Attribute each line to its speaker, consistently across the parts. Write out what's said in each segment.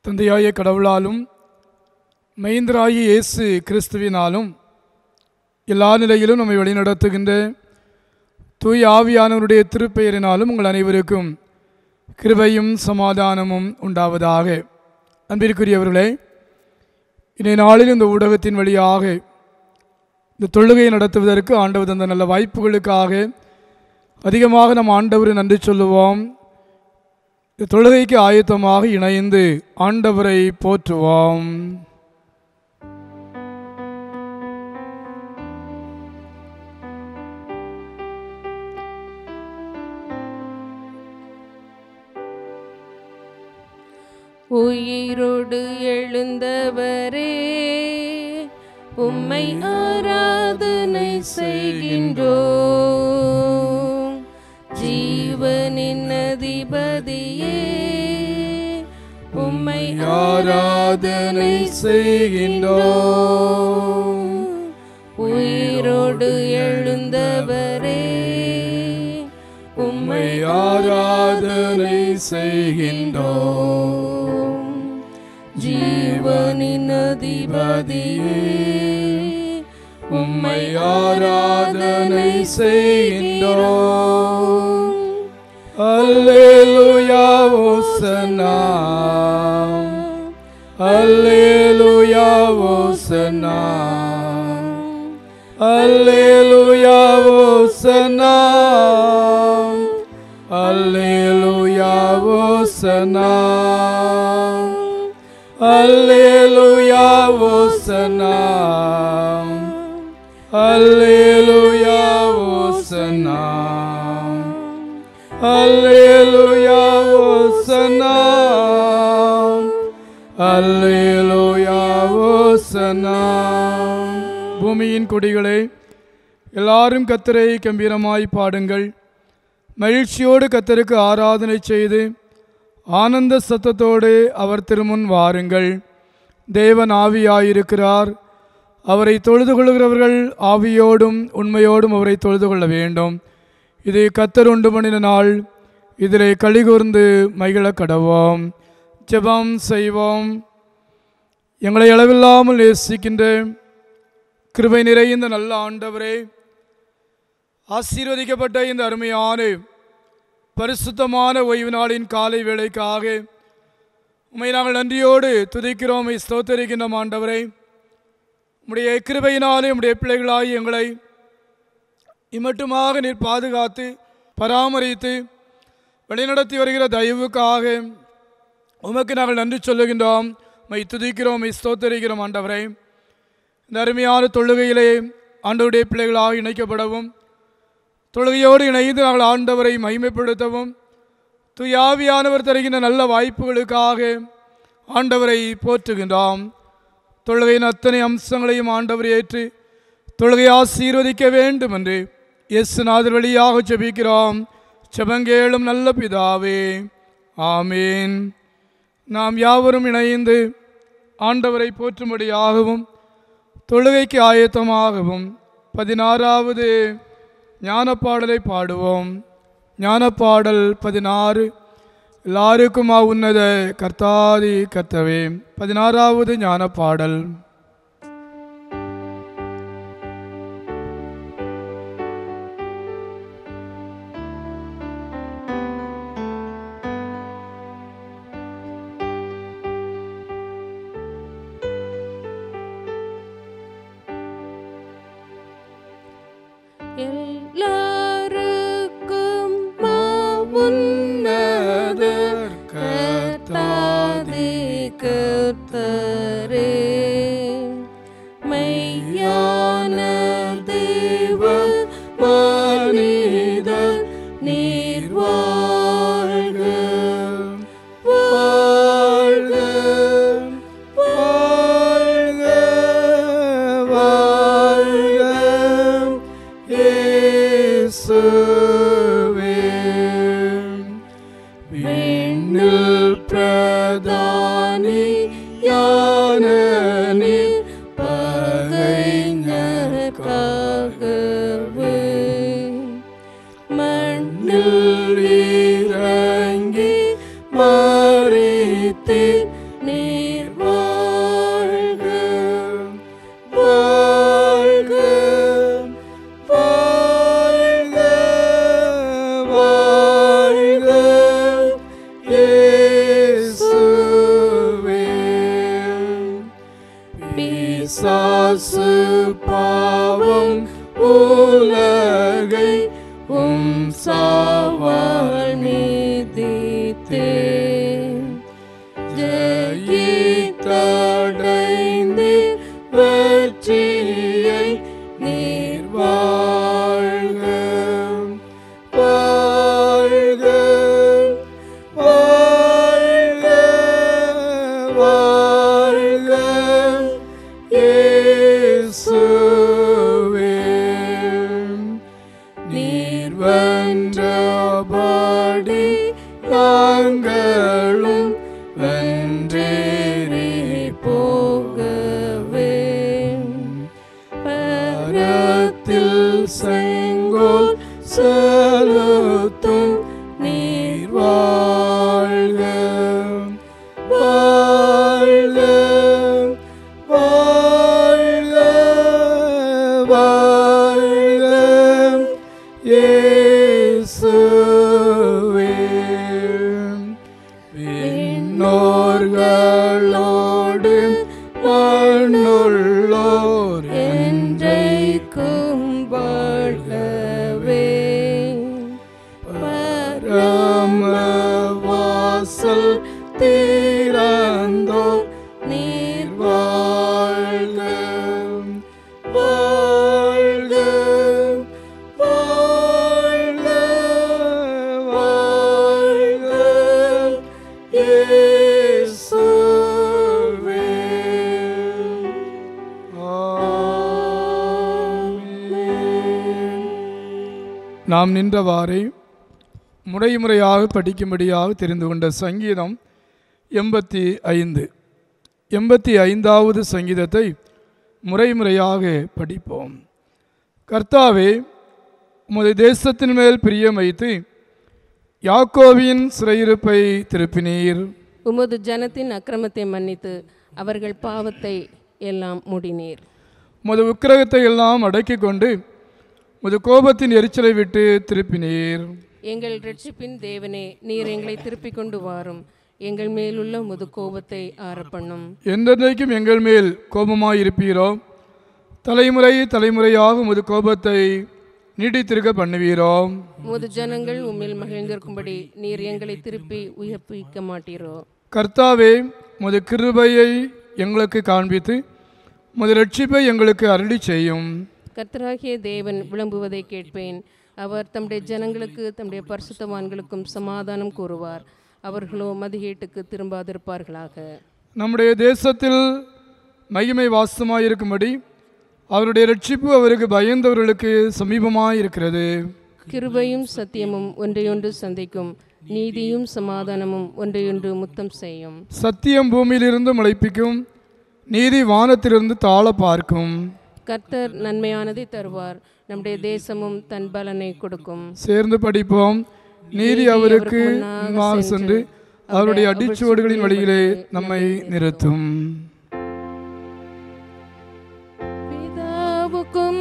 Speaker 1: தந்தையாய கடவுளாலும் மைந்தராகிய இயேசு கிறிஸ்துவினாலும் எல்லா நிலையிலும் நம்மை வழிநடத்துகின்ற தூய் ஆவியானவருடைய திருப்பெயரினாலும் உங்கள் அனைவருக்கும் கிருபையும் சமாதானமும் உண்டாவதாக அன்பிற்குரியவர்களே இன்றைய நாளில் இந்த ஊடகத்தின் வழியாக இந்த தொழுகையை நடத்துவதற்கு ஆண்டவர் தந்த நல்ல வாய்ப்புகளுக்காக அதிகமாக நம் ஆண்டவரை நன்றி சொல்லுவோம் இந்த தொழுகைக்கு ஆயத்தமாக இணைந்து ஆண்டவரை போற்றுவோம்
Speaker 2: உயிரோடு எழுந்தவரே உம்மை ஆராதனை செய்கின்றோம் ஜீவனின் அதிபதியே உம்மை
Speaker 1: ஆராதனை செய்கின்றோம்
Speaker 2: உயிரோடு எழுந்தவரே
Speaker 1: உம்மை ஆராதனை செய்கின்றோம்
Speaker 2: ஜீவனின் அதிபதியே
Speaker 1: உம்மை ஆராதனை செய்கின்றோம் அல்லேலூயா ஓசனா அல்லேலூயா ஓசனா அல்லேலூயா ஓசனா அல்லேலூயா ஓசனா அல்லேலூயா ஓசனா அல்லேலூயா ஓசனா அல்லேலூயா ஓசனா அல்லேலூயா ஓசனா பூமியின் கொடிகளே எல்லாரும் கத்தரை கம்பீரமாய் பாடுங்கள் மகிழ்ச்சியோடு கத்தருக்கு ஆராதனை செய்து ஆனந்த சத்தத்தோடு அவர் திருமுன் வாருங்கள் தேவன் ஆவியாயிருக்கிறார் அவரை தொழுது கொள்கிறவர்கள் ஆவியோடும் உண்மையோடும் அவரை தொழுது கொள்ள வேண்டும் இது கத்தர் உண்டு பண்ணின நாள் இதிலே கலிகூர்ந்து மகிழ கடவோம் ஜெபம் செய்வோம் எங்களை அளவில்லாமல் நேசிக்கின்ற கிருபை நிறைந்த நல்ல ஆண்டவரே ஆசீர்வதிக்கப்பட்ட இந்த அருமையான பரிசுத்தமான ஓய்வு நாளின் காலை வேளைக்காக உம்மை நாங்கள் நன்றியோடு துதிக்கிறோம் உம்மை ஸ்தோத்தரிக்கின்றோம் ஆண்டவரே உம்முடைய கிருபையினாலே உம்முடைய பிள்ளைகளாகி எங்களை இம்மட்டுமாக நீர் பாதுகாத்து பராமரித்து வழிநடத்தி வருகிற தயவுக்காக உமக்கு நாங்கள் நன்றி சொல்லுகின்றோம் மை துதிக்கிறோம் மை ஸ்தோத்தரிக்கிறோம் ஆண்டவரை இந்த அருமையான தொழுகையிலே ஆண்டவருடைய பிள்ளைகளாக இணைக்கப்படவும் தொழுகையோடு இணைந்து நாங்கள் ஆண்டவரை மகிமைப்படுத்தவும் துயாவியானவர் தருகின்ற நல்ல வாய்ப்புகளுக்காக ஆண்டவரை போற்றுகின்றோம் தொழுகையின் அத்தனை அம்சங்களையும் ஆண்டவர் ஏற்று தொழுகை ஆசீர்வதிக்க வேண்டும் என்று இயேசுநாதர் வழியாக ஜெபிக்கிறோம் செபங்கேளும் நல்ல பிதாவே ஆமீன் நாம் யாவரும் இணைந்து ஆண்டவரை போற்றும்படியாகவும் தொழுகைக்கு ஆயத்தமாகவும் பதினாறாவது ஞானப்பாடலை பாடுவோம் ஞானப்பாடல் பதினாறு எல்லாருக்குமா உன்னத கர்த்தாதி கர்த்தவே பதினாறாவது ஞானப்பாடல்
Speaker 2: எல்லாருக்கும் உன்னதர் கர்த்தாதி கர்த்தரே மெய்யான தேவ மனிதர் நீர் வாழ்க வாழ்க
Speaker 1: வாழ்க வாழ்க இயேசுவே விண்ணில் பிரதானி யான நீர்
Speaker 2: பகைஞர்க்காகவே மண்ணில்
Speaker 1: மண்ணில் இறங்கி மறித்தீர்
Speaker 2: நீர் வாழ்க வாழ்க வாழ்க வாழ்க இயேசுவே பிசாசு பாவம் உலகை உம் சாவால் மீதித்தே ஜெயித்தடைந்து வெற்றியை நீர் வாழ்க வாழ்க வாழ்க வாழ்க இயேசுவே நீர் வென்றபடி நாங்களும் வென்றேறி போகவே பரத்தில் செங்கோல் செலுத்தும் நீர் வாழ்க வாழ்க வாழ்க வாழ்க இயேசுவே விண்ணோர்களோடு மண்ணுள்ளோர் என்றைக்கும் வாழ்கவே பரம வாசல் திறந்தோ நீர் வாழ்க வாழ்க வாழ்க வாழ்க இயேசுவே ஆமென் நாம் நின்றவாறே முறை முறையாக படிக்கும்படியாக தெரிந்து கொண்ட சங்கீதம் எண்பத்தி ஐந்து எண்பத்தி ஐந்தாவது சங்கீதத்தை முறை முறையாக படிப்போம் கர்த்தாவே உமது தேசத்தின் மேல் பிரியம் வைத்து யாக்கோவின் சிறையிருப்பை திருப்பினீர்
Speaker 3: உமது ஜனத்தின் அக்கிரமத்தை மன்னித்து அவர்கள் பாவத்தை எல்லாம் மூடினீர்
Speaker 1: உமது உக்கிரகத்தை எல்லாம் அடக்கிக் கொண்டு உமது கோபத்தின் எரிச்சலை விட்டு திருப்பினீர்
Speaker 3: எங்கள் ரட்சிப்பின் தேவனே நீர் எங்களை திருப்பிக் கொண்டு வாரும் எங்கள் மேலுள்ள உமது கோபத்தை ஆறப்பண்ணும்
Speaker 1: என்றென்றைக்கும் எங்கள் மேல் கோபமாயிருப்பீரோ தலைமுறை தலைமுறையாக உமது கோபத்தை நீடித்திருக்க பண்ணுவீரோ
Speaker 3: உமது ஜனங்கள் உம்மில் மகிழ்ந்திருக்கும்படி நீர் எங்களை திருப்பி உயிர்ப்பிக்க மாட்டீரோ
Speaker 1: கர்த்தாவே உமது கிருபையை எங்களுக்கு காண்பித்து உமது ரட்சிப்பை எங்களுக்கு அருளி செய்யும்
Speaker 3: கர்த்தராகிய தேவன் விளம்புவதை கேட்பேன் அவர் தம்முடைய ஜனங்களுக்கு தம்முடைய பரிசுத்தவான்களுக்கும் சமாதானம் கூறுவார் அவர்களோ மதிகேட்டுக்கு திரும்பாதிருப்பார்களாக
Speaker 1: நம்முடைய தேசத்தில் மகிமை வாசமாயிருக்கும்படி அவருடைய ரட்சிப்பு அவருக்கு பயந்தவர்களுக்கு சமீபமாயிருக்கிறது
Speaker 3: கிருபையும் சத்தியமும் ஒன்றையொன்று சந்திக்கும் நீதியும் சமாதானமும் ஒன்றையொன்று முத்தம் செய்யும்
Speaker 1: சத்தியம் பூமியிலிருந்து முளைப்பிக்கும் நீதி வானத்திலிருந்து தாழ பார்க்கும்
Speaker 3: கர்த்தர் நன்மையானதை தருவார் நம்முடைய தேசமும் தன் பலனை கொடுக்கும்
Speaker 1: சேர்ந்து படிப்போம் நீதி அவருக்கு முன்பாக சென்று அவருடைய அடிச்சுவடுகளின் வழியிலே நம்மை நிறுத்தும்
Speaker 3: பிதாவுக்கும்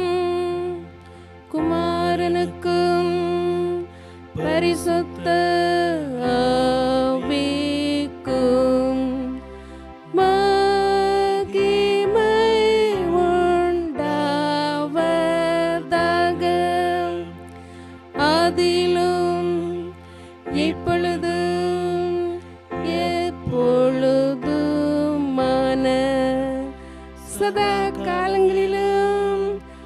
Speaker 3: குமாரனுக்கும் பரிசுத்த ஆவிக்கும் மகிமை உண்டாவதாக அதிலும் இப்பொழுதும் எப்பொழுதுமான சதா காலங்களிலும்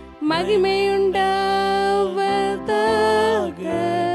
Speaker 3: மகிமையுண்டாவதாக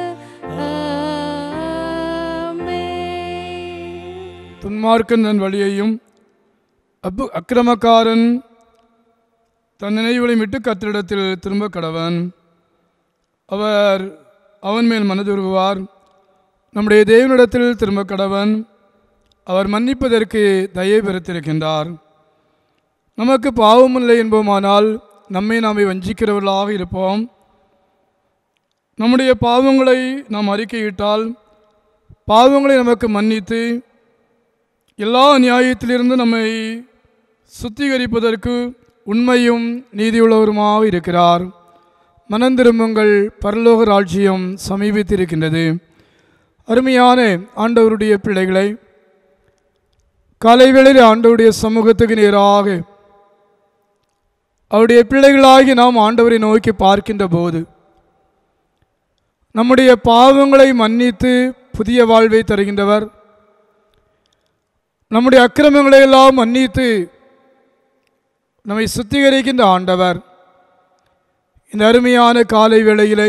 Speaker 3: ஆமென்.
Speaker 1: துன்மார்க்கன் தன் வழியையும் அப்பு அக்கிரமக்காரன் தன் நினைவுகளை விட்டு கத்திரிடத்தில் திரும்ப கடவன் அவர் அவன் மேல் மனதுருவார் நம்முடைய தேவனிடத்தில் திரும்ப கடவன் அவர் மன்னிப்பதற்கு தயை பெருத்திருக்கின்றார் நமக்கு பாவமில்லை என்போமானால் நம்மை நாமே வஞ்சிக்கிறவர்களாக இருப்போம் நம்முடைய பாவங்களை நாம் அறிக்கையிட்டால் பாவங்களை நமக்கு மன்னித்து எல்லா நியாயத்திலிருந்து நம்மை சுத்திகரிப்பதற்கு உண்மையும் நீதியுள்ளவருமாக இருக்கிறார் மனந்திரும்புங்கள் பரலோக ராஜ்யம் சமீபித்திருக்கின்றது அருமையான ஆண்டவருடைய பிள்ளைகளை காலைவேளையில் ஆண்டவருடைய சமூகத்துக்கு நேராக அவருடைய பிள்ளைகளாகி நாம் ஆண்டவரை நோக்கி பார்க்கின்ற போது நம்முடைய பாவங்களை மன்னித்து புதிய வாழ்வை தருகின்றவர் நம்முடைய அக்கிரமங்களை எல்லாம் மன்னித்து நம்மை சுத்திகரிக்கின்ற ஆண்டவர் இந்த அருமையான காலை வேளையிலே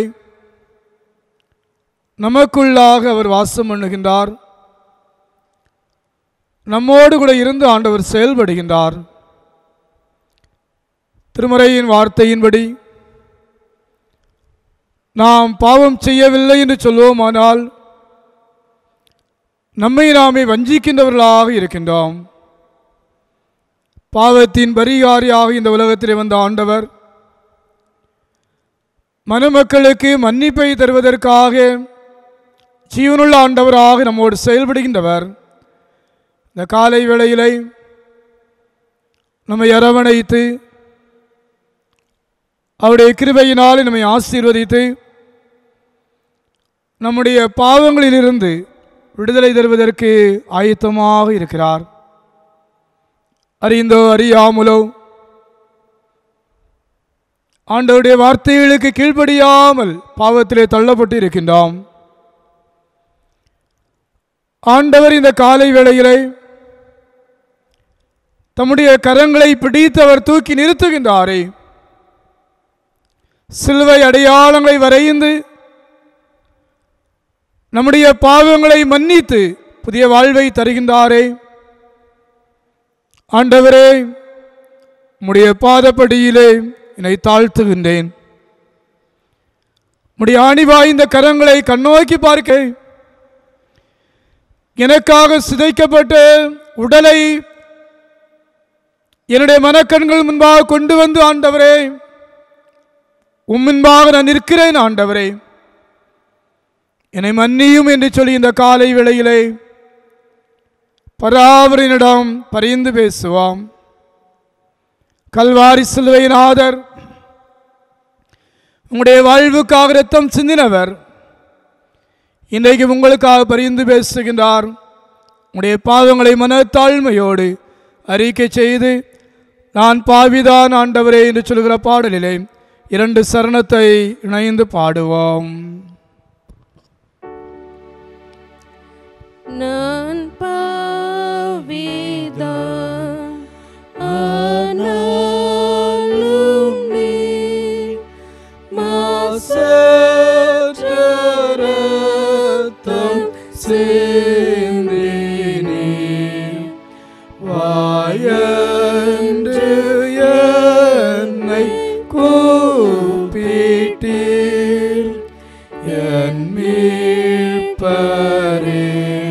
Speaker 1: நமக்குள்ளாக அவர் வாசம் பண்ணுகின்றார் நம்மோடு கூட இருந்து ஆண்டவர் செயல்படுகின்றார் திருமறையின் வார்த்தையின்படி நாம் பாவம் செய்யவில்லை என்று சொல்வோமானால் நம்மை நாமே வஞ்சிக்கின்றவர்களாக இருக்கின்றோம் பாவத்தின் பரிகாரியாக இந்த உலகத்திலே வந்த ஆண்டவர் மனுமக்களுக்கு மன்னிப்பை தருவதற்காக ஜீவனுள்ள ஆண்டவராக நம்மோடு செயல்படுகின்றவர் இந்த காலை வேளையிலே நம்மை அரவணைத்து அவருடைய கிருபையினால் நம்மை ஆசீர்வதித்து நம்முடைய பாவங்களிலிருந்து விடுதலை தருவதற்கு ஆயத்தமாக இருக்கிறார் அறிந்தோ அறியாமலோ ஆண்டவருடைய வார்த்தைகளுக்கு கீழ்ப்படியாமல் பாவத்திலே தள்ளப்பட்டு இருக்கின்றோம் ஆண்டவர் இந்த காலை வேளையிலே தம்முடைய கரங்களை பிடித்தவர் தூக்கி நிறுத்துகின்றாரே சிலுவை அடையாளங்களை வரைந்து நம்முடைய பாவங்களை மன்னித்து புதிய வாழ்வை தருகின்றாரே ஆண்டவரே உம்முடைய பாதப்படியிலே என்னை தாழ்த்துகின்றேன் உம்முடைய ஆணிவாய்ந்த கரங்களை கண்ணோக்கி பார்க்க எனக்காக சிதைக்கப்பட்ட உடலை என்னுடைய மனக்கண்கள் முன்பாக கொண்டு வந்து ஆண்டவரே உம் முன்பாக நான் நிற்கிறேன் ஆண்டவரே என்னை மன்னியும் என்று சொல்லி இந்த காலை வேளையிலே பராவரினிடம் பரிந்து பேசுவாம் கல்வாரி சிலுவையினாதர் உங்களுடைய வாழ்வுக்காக ரத்தம் சிந்தினவர் இன்றைக்கு உங்களுக்காக பரிந்து பேசுகின்றார் உங்களுடைய பாவங்களை மனத்தாழ்மையோடு அறிக்கை செய்து நான் பாவிதான் ஆண்டவரே என்று சொல்கிற பாடலிலே இரண்டு சரணத்தை இணைந்து பாடுவோம்
Speaker 3: நான் பாவிதான் ஆனாலும் நீர் மாசற்றரத்தம்
Speaker 1: வாயன்று என்னை கூப்பிட்டீர் என் மீட்பரே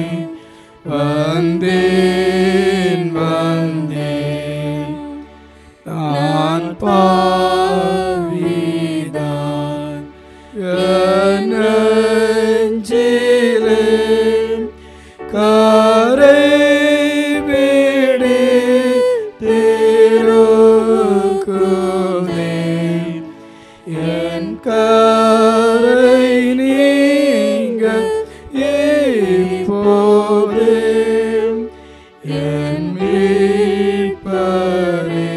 Speaker 1: வந்தேன் வந்தேன் நான் பாவிதான் என் நெஞ்சிலே கரை பிடித்திருக்குமே என் கரை நீங்க இப்போதே என் மீட்பரே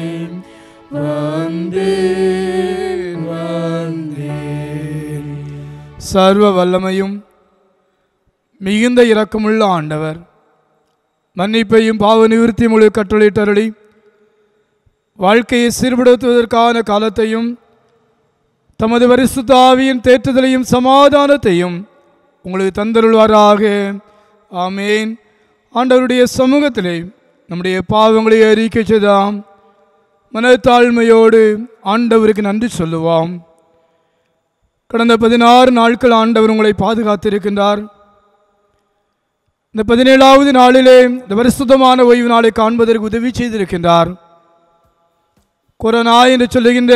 Speaker 1: வந்தேன் வந்தேன் சர்வ வல்லமையும் மிகுந்த இரக்கமுள்ள ஆண்டவர் மன்னிப்பையும் பாவ நிவிருத்தி முழு கட்டளையிட்டருளி வாழ்க்கையை சீர்படுத்துவதற்கான காலத்தையும் தமது பரிசுத்த ஆவியின் தேற்றுதலையும் சமாதானத்தையும் உங்களுக்கு தந்தருள்வாராக ஆமேன் ஆண்டவருடைய சமூகத்திலே நம்முடைய பாவங்களை அறிக்கை செய்தாம் மனத்தாழ்மையோடு ஆண்டவருக்கு நன்றி சொல்லுவோம் கடந்த பதினாறு நாட்கள் ஆண்டவர் உங்களை பாதுகாத்திருக்கின்றார் இந்த பதினேழாவது நாளிலே இந்த பரிசுத்தமான ஓய்வு நாளை காண்பதற்கு உதவி செய்திருக்கின்றார் கொரோனா என்று சொல்லுகின்ற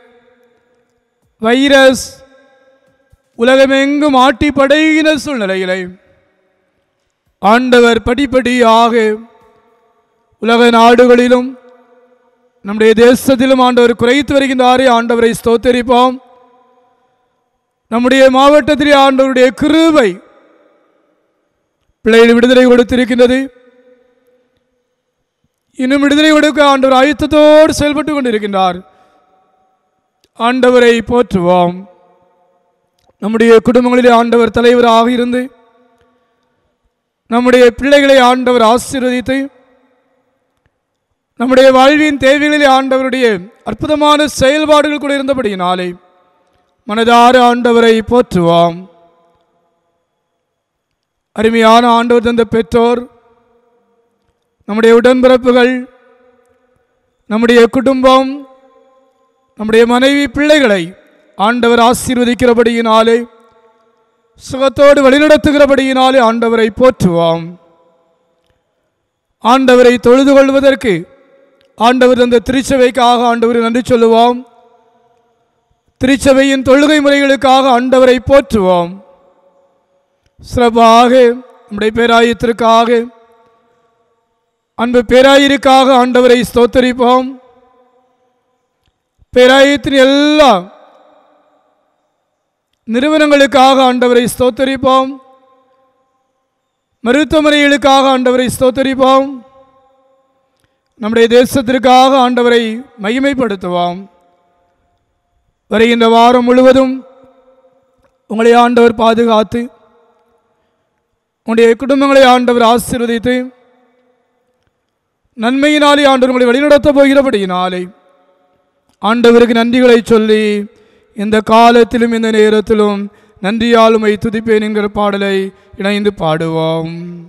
Speaker 1: வைரஸ் உலகமெங்கும் ஆட்டி படைகிற சூழ்நிலையிலே ஆண்டவர் படிப்படியாக உலக நாடுகளிலும் நம்முடைய தேசத்திலும் ஆண்டவர் குறைத்து வருகின்றாரே ஆண்டவரை ஸ்தோத்தரிப்போம் நம்முடைய மாவட்டத்திலே ஆண்டவருடைய கிருபை பிள்ளைகள் விடுதலை கொடுத்திருக்கின்றது இன்னும் விடுதலை கொடுக்க ஆண்டவர் ஆயத்தத்தோடு செயல்பட்டு கொண்டிருக்கின்றார் ஆண்டவரை போற்றுவோம் நம்முடைய குடும்பங்களிலே ஆண்டவர் தலைவராக இருந்து நம்முடைய பிள்ளைகளை ஆண்டவர் ஆசீர்வதித்து நம்முடைய வாழ்வின் தேவைகளிலே ஆண்டவருடைய அற்புதமான செயல்பாடுகள் கூட இருந்தபடியினாலே மனதார ஆண்டவரை போற்றுவோம் அருமையான ஆண்டவர் தந்த பெற்றோர் நம்முடைய உடன்பிறப்புகள் நம்முடைய குடும்பம் நம்முடைய மனைவி பிள்ளைகளை ஆண்டவர் ஆசீர்வதிக்கிறபடியினாலே சுகத்தோடு வழிநடத்துகிறபடியினாலே ஆண்டவரை போற்றுவோம் ஆண்டவரை தொழுது கொள்வதற்கு ஆண்டவர் அந்த திருச்சபைக்காக ஆண்டவரை நன்றி சொல்லுவோம் திருச்சபையின் தொழுகை முறைகளுக்காக ஆண்டவரை போற்றுவோம் சிறப்பாக நம்முடைய பேராயத்திற்காக அன்பு பேராயிருக்காக ஆண்டவரை ஸ்தோத்தரிப்போம் பேராயத்தின் எல்லா நிறுவனங்களுக்காக ஆண்டவரை ஸ்தோத்தரிப்போம் மருத்துவமனைகளுக்காக ஆண்டவரை ஸ்தோத்தரிப்போம் நம்முடைய தேசத்திற்காக ஆண்டவரை மகிமைப்படுத்துவோம் வருகின்ற வாரம் முழுவதும் உங்களை ஆண்டவர் பாதுகாத்து உங்களுடைய குடும்பங்களை ஆண்டவர் ஆசீர்வதித்து நன்மையினாலே ஆண்டவர் உங்களை வழிநடத்தப் போகிறபடியினாலே ஆண்டவருக்கு நன்றிகளை சொல்லி இந்த காலத்திலும் இந்த நேரத்திலும் நன்றியாலுமை துதிப்பேன் என்கிற பாடலை இணைந்து பாடுவோம்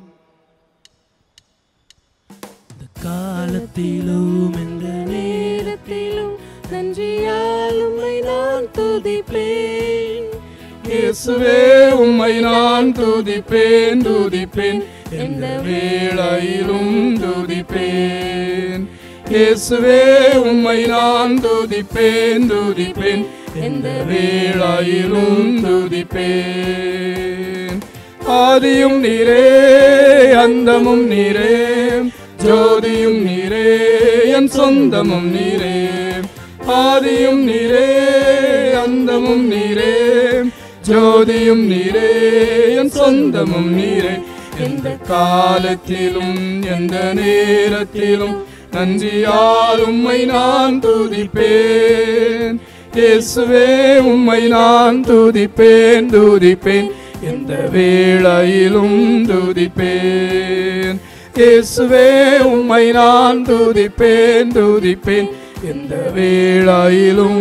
Speaker 4: இந்த காலத்திலும் இந்த
Speaker 3: நேரத்திலும் நன்றியால் உம்மை நான் துதிப்பேன்
Speaker 1: இயேசுவே உம்மை நான் துதிப்பேன் துதிப்பேன் எந்த வேளையிலும் துதிப்பேன் இயேசுவே உம்மை நான் துதிப்பேன் துதிப்பேன் எந்த வேளையிலும் துதிப்பேன் ஆதியும் நீரே அந்தமும் நீரே ஜோதியும் நீரே என் சொந்தமும் நீரே ஆதியும் நீரே அந்தமும் நீரே ஜோதியும் நீரே என் சொந்தமும் நீரே எந்த காலத்திலும் எந்த நேரத்திலும் நன்றியால் உம்மை நான் துதிப்பேன் இயேசுவே உம்மை நான் துதிப்பேன் துதிப்பேன் எந்த வேளையிலும் துதிப்பேன் இயேசுவே உம்மை நான் துதிப்பேன் துதிப்பேன் எந்த வேளையிலும்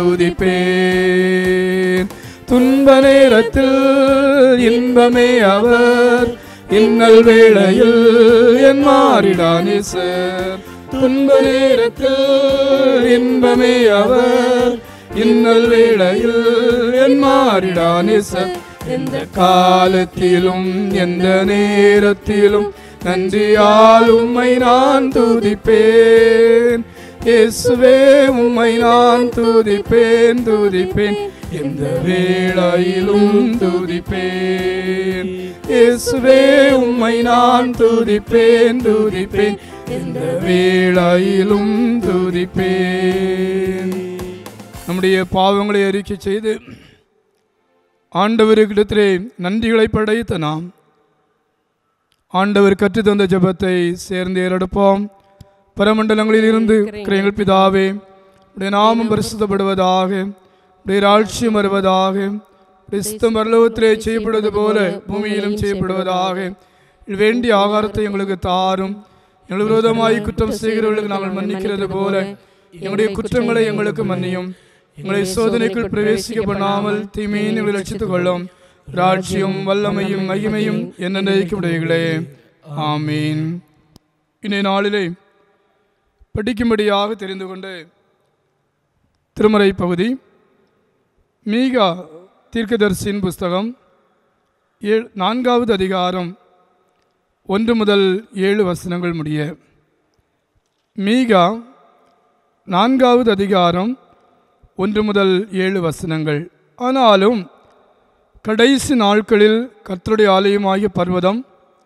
Speaker 1: துதிப்பேன் துன்ப நேரத்தில் இன்பமே அவர் இன்னல் வேளையில் என் மாறிடானே சார் துன்ப நேரத்தில் இன்பமே அவர் இன்னல் வேளையில் என் மாறிடானே சார் எந்த காலத்திலும் எந்த நேரத்திலும் நன்றியால் உம்மை நான் துதிப்பேன் இயேசுவே உம்மை நான் துதிப்பேன் துதிப்பேன் எந்த வேளையிலும் துதிப்பேன் இயேசுவே உம்மை நான் துதிப்பேன் துதிப்பேன் எந்த வேளையிலும் துதிப்பேன் நம்முடைய பாவங்களை அறிக்கை செய்து ஆண்டவருக்கிடத்திலே நன்றிகளை படைத்த நாம் ஆண்டவர் கற்றுத்தந்த ஜெபத்தை சேர்ந்து ஏறெடுப்போம் பரமண்டலங்களில் இருந்து எங்கள் பிதாவே உடைய நாமம் பரிசுத்தப்படுவதாக உடைய ராட்சியம் வருவதாக உடைய சித்தம் பரலோகத்திலே செய்யப்படுவது போல பூமியிலும் செய்யப்படுவதாக இது வேண்டிய ஆகாரத்தை எங்களுக்கு தாரும் எங்கள் விரோதமாய் குற்றம் செய்கிறவர்களுக்கு நாங்கள் மன்னிக்கிறது போல எங்களுடைய குற்றங்களை எங்களுக்கு மன்னியும் எங்களை சோதனைக்குள் பிரவேசிக்க பண்ணாமல் தீமையை எங்களை ரட்சித்துக் கொள்ளும் ராட்சியம் வல்லமையும் மகிமையும் என்னென்னைக்கு உடையகளே ஆமீன் இன்றைய நாளிலே படிக்கும்படியாக தெரிந்து கொண்ட திருமறை பகுதி மீகா தீர்க்கதரிசியின் புஸ்தகம் ஏழு நான்காவது அதிகாரம் ஒன்று முதல் ஏழு வசனங்கள் முடிய மீகா நான்காவது அதிகாரம் ஒன்று முதல் ஏழு வசனங்கள் ஆனாலும் கடைசி நாட்களில் கர்த்தருடைய ஆலயமாகிய பர்வதம்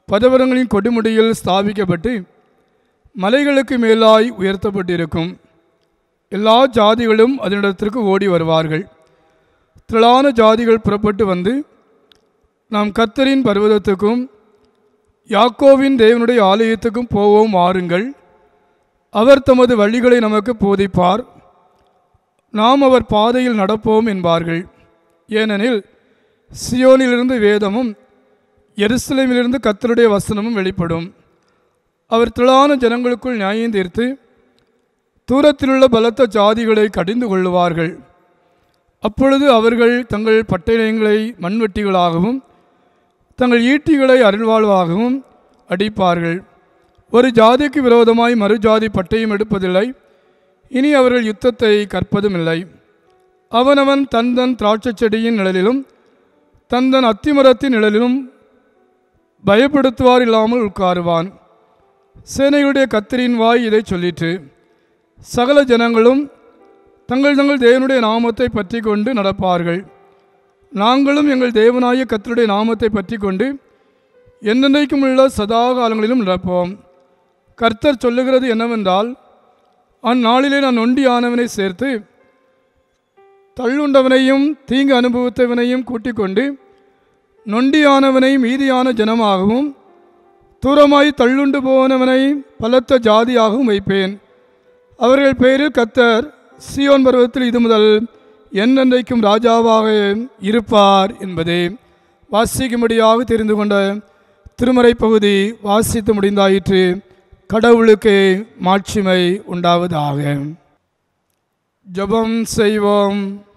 Speaker 2: பதவரங்களின் கொடுமுடியில் ஸ்தாபிக்கப்பட்டு மலைகளுக்கு மேலாய் உயர்த்தப்பட்டிருக்கும் எல்லா ஜாதிகளும் அதனிடத்திற்கு ஓடி வருவார்கள் திரளான ஜாதிகள் புறப்பட்டு வந்து நாம் கர்த்தரின் பர்வதத்துக்கும் யாக்கோவின் தேவனுடைய ஆலயத்துக்கும் போவோம் வாருங்கள் அவர் தமது வழிகளை நமக்கு போதிப்பார் நாம் அவர் பாதையில் நடப்போம் என்பார்கள் ஏனெனில் சியோனிலிருந்து வேதமும் எருசலேமிலிருந்து கர்த்தருடைய வசனமும் வெளிப்படும் அவர் திரளான ஜனங்களுக்குள் நியாயம் தீர்த்து தூரத்திலுள்ள பலத்த ஜாதிகளை கடிந்து கொள்ளுவார்கள் அப்பொழுது அவர்கள் தங்கள் பட்டயங்களை மண்வெட்டிகளாகவும் தங்கள் ஈட்டிகளை அருள்வாழ்வாகவும் அடிப்பார்கள் ஒரு ஜாதிக்கு விரோதமாய் மறு ஜாதி பட்டயம் எடுப்பதில்லை இனி அவர்கள் யுத்தத்தை கற்பதும் இல்லை அவனவன் தன் தன் திராட்சைச் செடியின் நிழலிலும் தன் தன் அத்திமரத்தின் நிழலிலும் பயப்படுத்துவார் இல்லாமல் உட்காருவான் சேனைகளுடைய கத்திரின் வாய் இதை சொல்லிற்று சகல ஜனங்களும் தங்கள் தங்கள் தேவனுடைய நாமத்தை பற்றி கொண்டு நடப்பார்கள் நாங்களும் எங்கள் தேவனாய கத்தருடைய நாமத்தை பற்றி கொண்டு என்றென்றைக்கும் உள்ள சதா காலங்களிலும் நடப்போம் கர்த்தர் சொல்லுகிறது என்னவென்றால் அந்நாளிலே நான் நொண்டியானவனை சேர்த்து தள்ளுண்டவனையும் தீங்கு அனுபவித்தவனையும் கூட்டிக் கொண்டு நொண்டியானவனை மீதியான ஜனமாகவும் தூரமாய் தள்ளுண்டு போனவனை பலத்த ஜாதியாகவும் வைப்பேன் அவர்கள் பெயரில் கத்தர் சியோன் பருவத்தில் இது முதல் என்னென்றைக்கும் ராஜாவாக இருப்பார் என்பதே வாசிக்கும்படியாக தெரிந்து கொண்ட திருமறை பகுதி வாசித்து முடிந்தாயிற்று கடவுளுக்கு மாட்சிமை உண்டாவதாக ஜெபம் செய்வோம்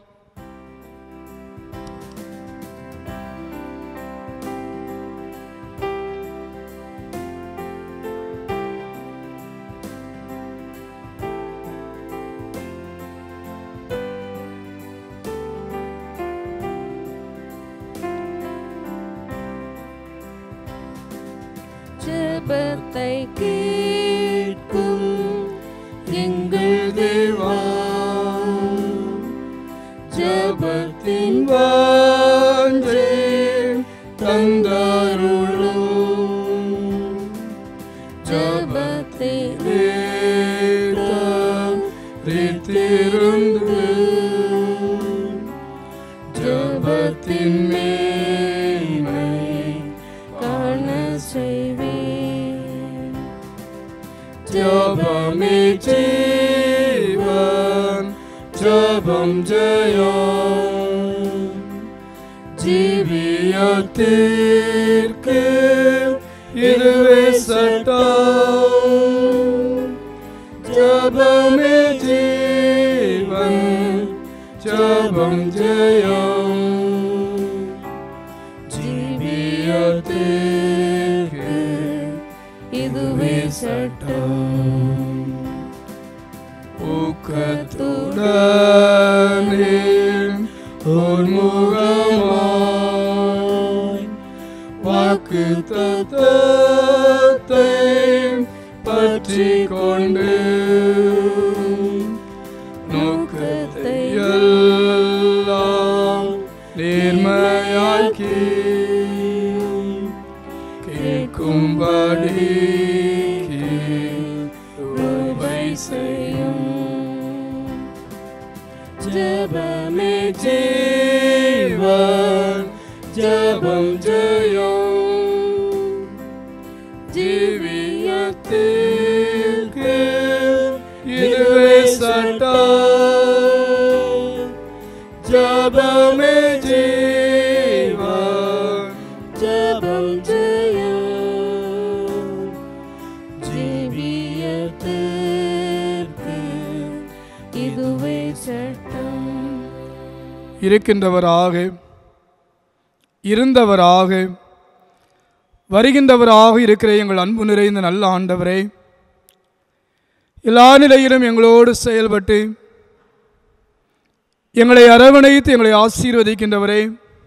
Speaker 3: ஜெபத்தை கேட்கும் எங்கள் தேவா ஜெபத்தின்
Speaker 2: வாஞ்சை தந்தருளும்
Speaker 3: ஜெபத்தை
Speaker 2: திருந்து ஜபத்தின் மேன்மை
Speaker 3: காண செய்வேன்
Speaker 2: ஜபமே ஜீவன் ஜபம் ஜெயம் ஜீவியத்திற்கு இதுவே சட்டம் ஜபமே ஜீவன் ஜபம் ஜெயம் ஜீவியத்திற்கு
Speaker 3: இதுவே சட்டம்
Speaker 2: ஊக்கத்துடனே உன்முகமாய் வாக்கு தத்தத்தை பற்றி கொண்டு நோக்கத்தை எல்லாம் நேர்மையாக்கி கேட்கும்படி உபை செய்யும் ஜபமே ஜீவன் ஜபம் ஜெயம் ஜீவியத்திற்கு இதுவே சட்டம் ஜபமே ஜீவன் ஜபம் ஜெயம்
Speaker 3: ஜீவியத்திற்கு இதுவே சட்டம்
Speaker 2: இருக்கின்றவராக இருந்தவராக வருகின்றவராக இருக்கிற எங்கள் அன்பு நிறைந்த நல்ல ஆண்டவரே எல்லா நிலையிலும் எங்களோடு செயல்பட்டு எங்களை அரவணைத்து எங்களை ஆசீர்வதிக்கின்றவரே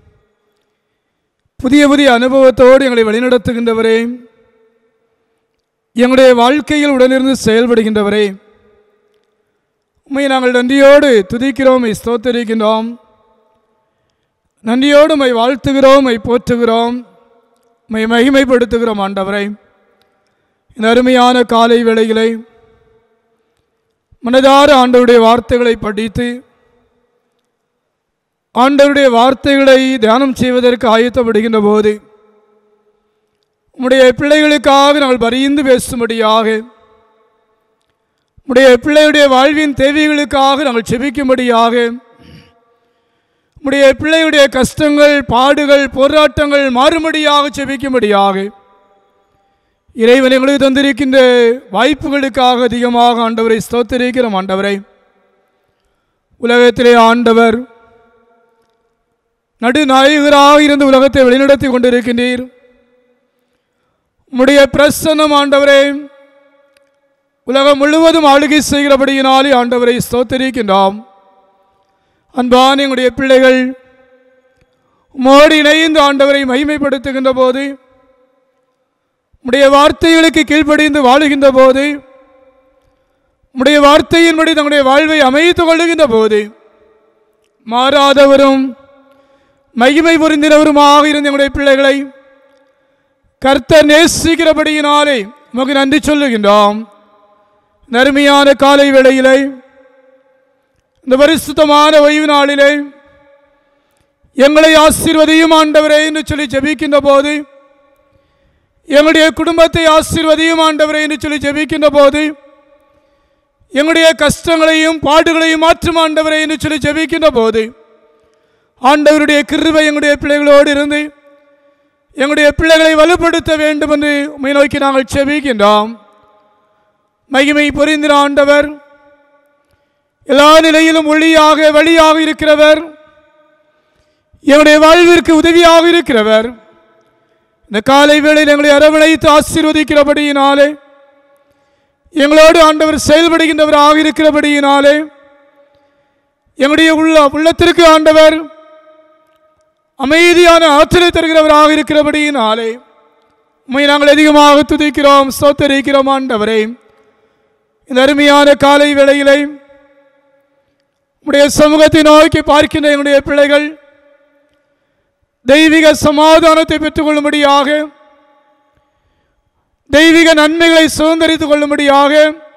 Speaker 2: புதிய புதிய அனுபவத்தோடு எங்களை வழிநடத்துகின்றவரே எங்களுடைய வாழ்க்கையில் உடனிருந்து செயல்படுகின்றவரே உண்மை நாங்கள் நன்றியோடு துதிக்கிறோம் உம்மை ஸ்தோத்தரிக்கின்றோம் நன்றியோடு உம்மை வாழ்த்துகிறோம் உம்மை போற்றுகிறோம்
Speaker 1: மை மகிமைப்படுத்துகிறோம் ஆண்டவரை இந்த அருமையான காலை வேளைகளை மனதார ஆண்டவருடைய வார்த்தைகளை படித்து ஆண்டவருடைய வார்த்தைகளை தியானம் செய்வதற்கு ஆயத்தப்படுகின்ற போது உம்முடைய பிள்ளைகளுக்காக நாங்கள் பரிந்து பேசும்படியாக உம்முடைய பிள்ளையுடைய வாழ்வின் தேவைகளுக்காக நாங்கள் செபிக்கும்படியாக உம்முடைய பிள்ளையுடைய கஷ்டங்கள் பாடுகள் போராட்டங்கள் மாறும்படியாக செபிக்கும்படியாக இறைவன் எங்களுக்கு தந்திருக்கின்ற வாய்ப்புகளுக்காக அதிகமாக ஆண்டவரை ஸ்தோத்தரிக்கிறோம் ஆண்டவரை உலகத்திலே ஆண்டவர் நடுநாயகராக இருந்து உலகத்தை வழிநடத்தி கொண்டிருக்கின்றீர் உம்முடைய பிரசன்னம் ஆண்டவரே உலகம் முழுவதும் ஆளுகை செய்கிறபடியினாலே ஆண்டவரை ஸ்தோத்தரிக்கின்றோம் அன்பான எங்களுடைய பிள்ளைகள் உம்மோடு இணைந்து ஆண்டவரை மகிமைப்படுத்துகின்ற போது உம்முடைய வார்த்தைகளுக்கு கீழ்ப்படிந்து வாழுகின்ற போது உம்முடைய வார்த்தையின்படி தங்களுடைய வாழ்வை அமைத்துக் கொள்ளுகின்ற போது மாறாதவரும் மகிமை புரிந்தினவருமாக இருந்த எங்களுடைய பிள்ளைகளை கர்த்தர் நேசிக்கிறபடியினாலே உமக்கு நன்றி சொல்லுகின்றோம் நறுமையான காலை வேளையிலே இந்த பரிசுத்தமான ஓய்வு நாளிலே எங்களை ஆசீர்வதியும் ஆண்டவரே என்று சொல்லி ஜெபிக்கின்ற போது எங்களுடைய குடும்பத்தை ஆசீர்வதியும் ஆண்டவரே என்று சொல்லி ஜெபிக்கின்ற போது எங்களுடைய கஷ்டங்களையும் பாடுகளையும் மாற்றும் ஆண்டவரே என்று சொல்லி ஜெபிக்கின்ற போது ஆண்டவருடைய கிருபை எங்களுடைய பிள்ளைகளோடு இருந்து எங்களுடைய பிள்ளைகளை வலுப்படுத்த வேண்டும் என்று உண்மை நோக்கி நாங்கள் செபிக்கின்றோம் மகிமை புரிந்தின ஆண்டவர் எல்லா நிலையிலும் ஒளியாக வழியாக இருக்கிறவர் எங்களுடைய வாழ்விற்கு உதவியாக இருக்கிறவர் இந்த காலை வேளையில் எங்களை அரவணைத்து ஆசீர்வதிக்கிறபடியினாலே எங்களோடு ஆண்டவர் செயல்படுகின்றவராக இருக்கிறபடியினாலே எங்களுடைய உள்ள உள்ளத்திற்கு ஆண்டவர் அமைதியான ஆற்றலை தருகிறவராக இருக்கிறபடியினாலே உண்மை நாங்கள் அதிகமாக துதிக்கிறோம் சோத்தரிக்கிறோம் ஆண்டவரே இந்த அருமையான காலை வேளையிலே உடைய சமூகத்தை நோக்கி பார்க்கின்ற எங்களுடைய பிள்ளைகள் தெய்வீக சமாதானத்தை பெற்றுக்கொள்ளும்படியாக தெய்வீக நன்மைகளை சுதந்திரித்துக் கொள்ளும்படியாக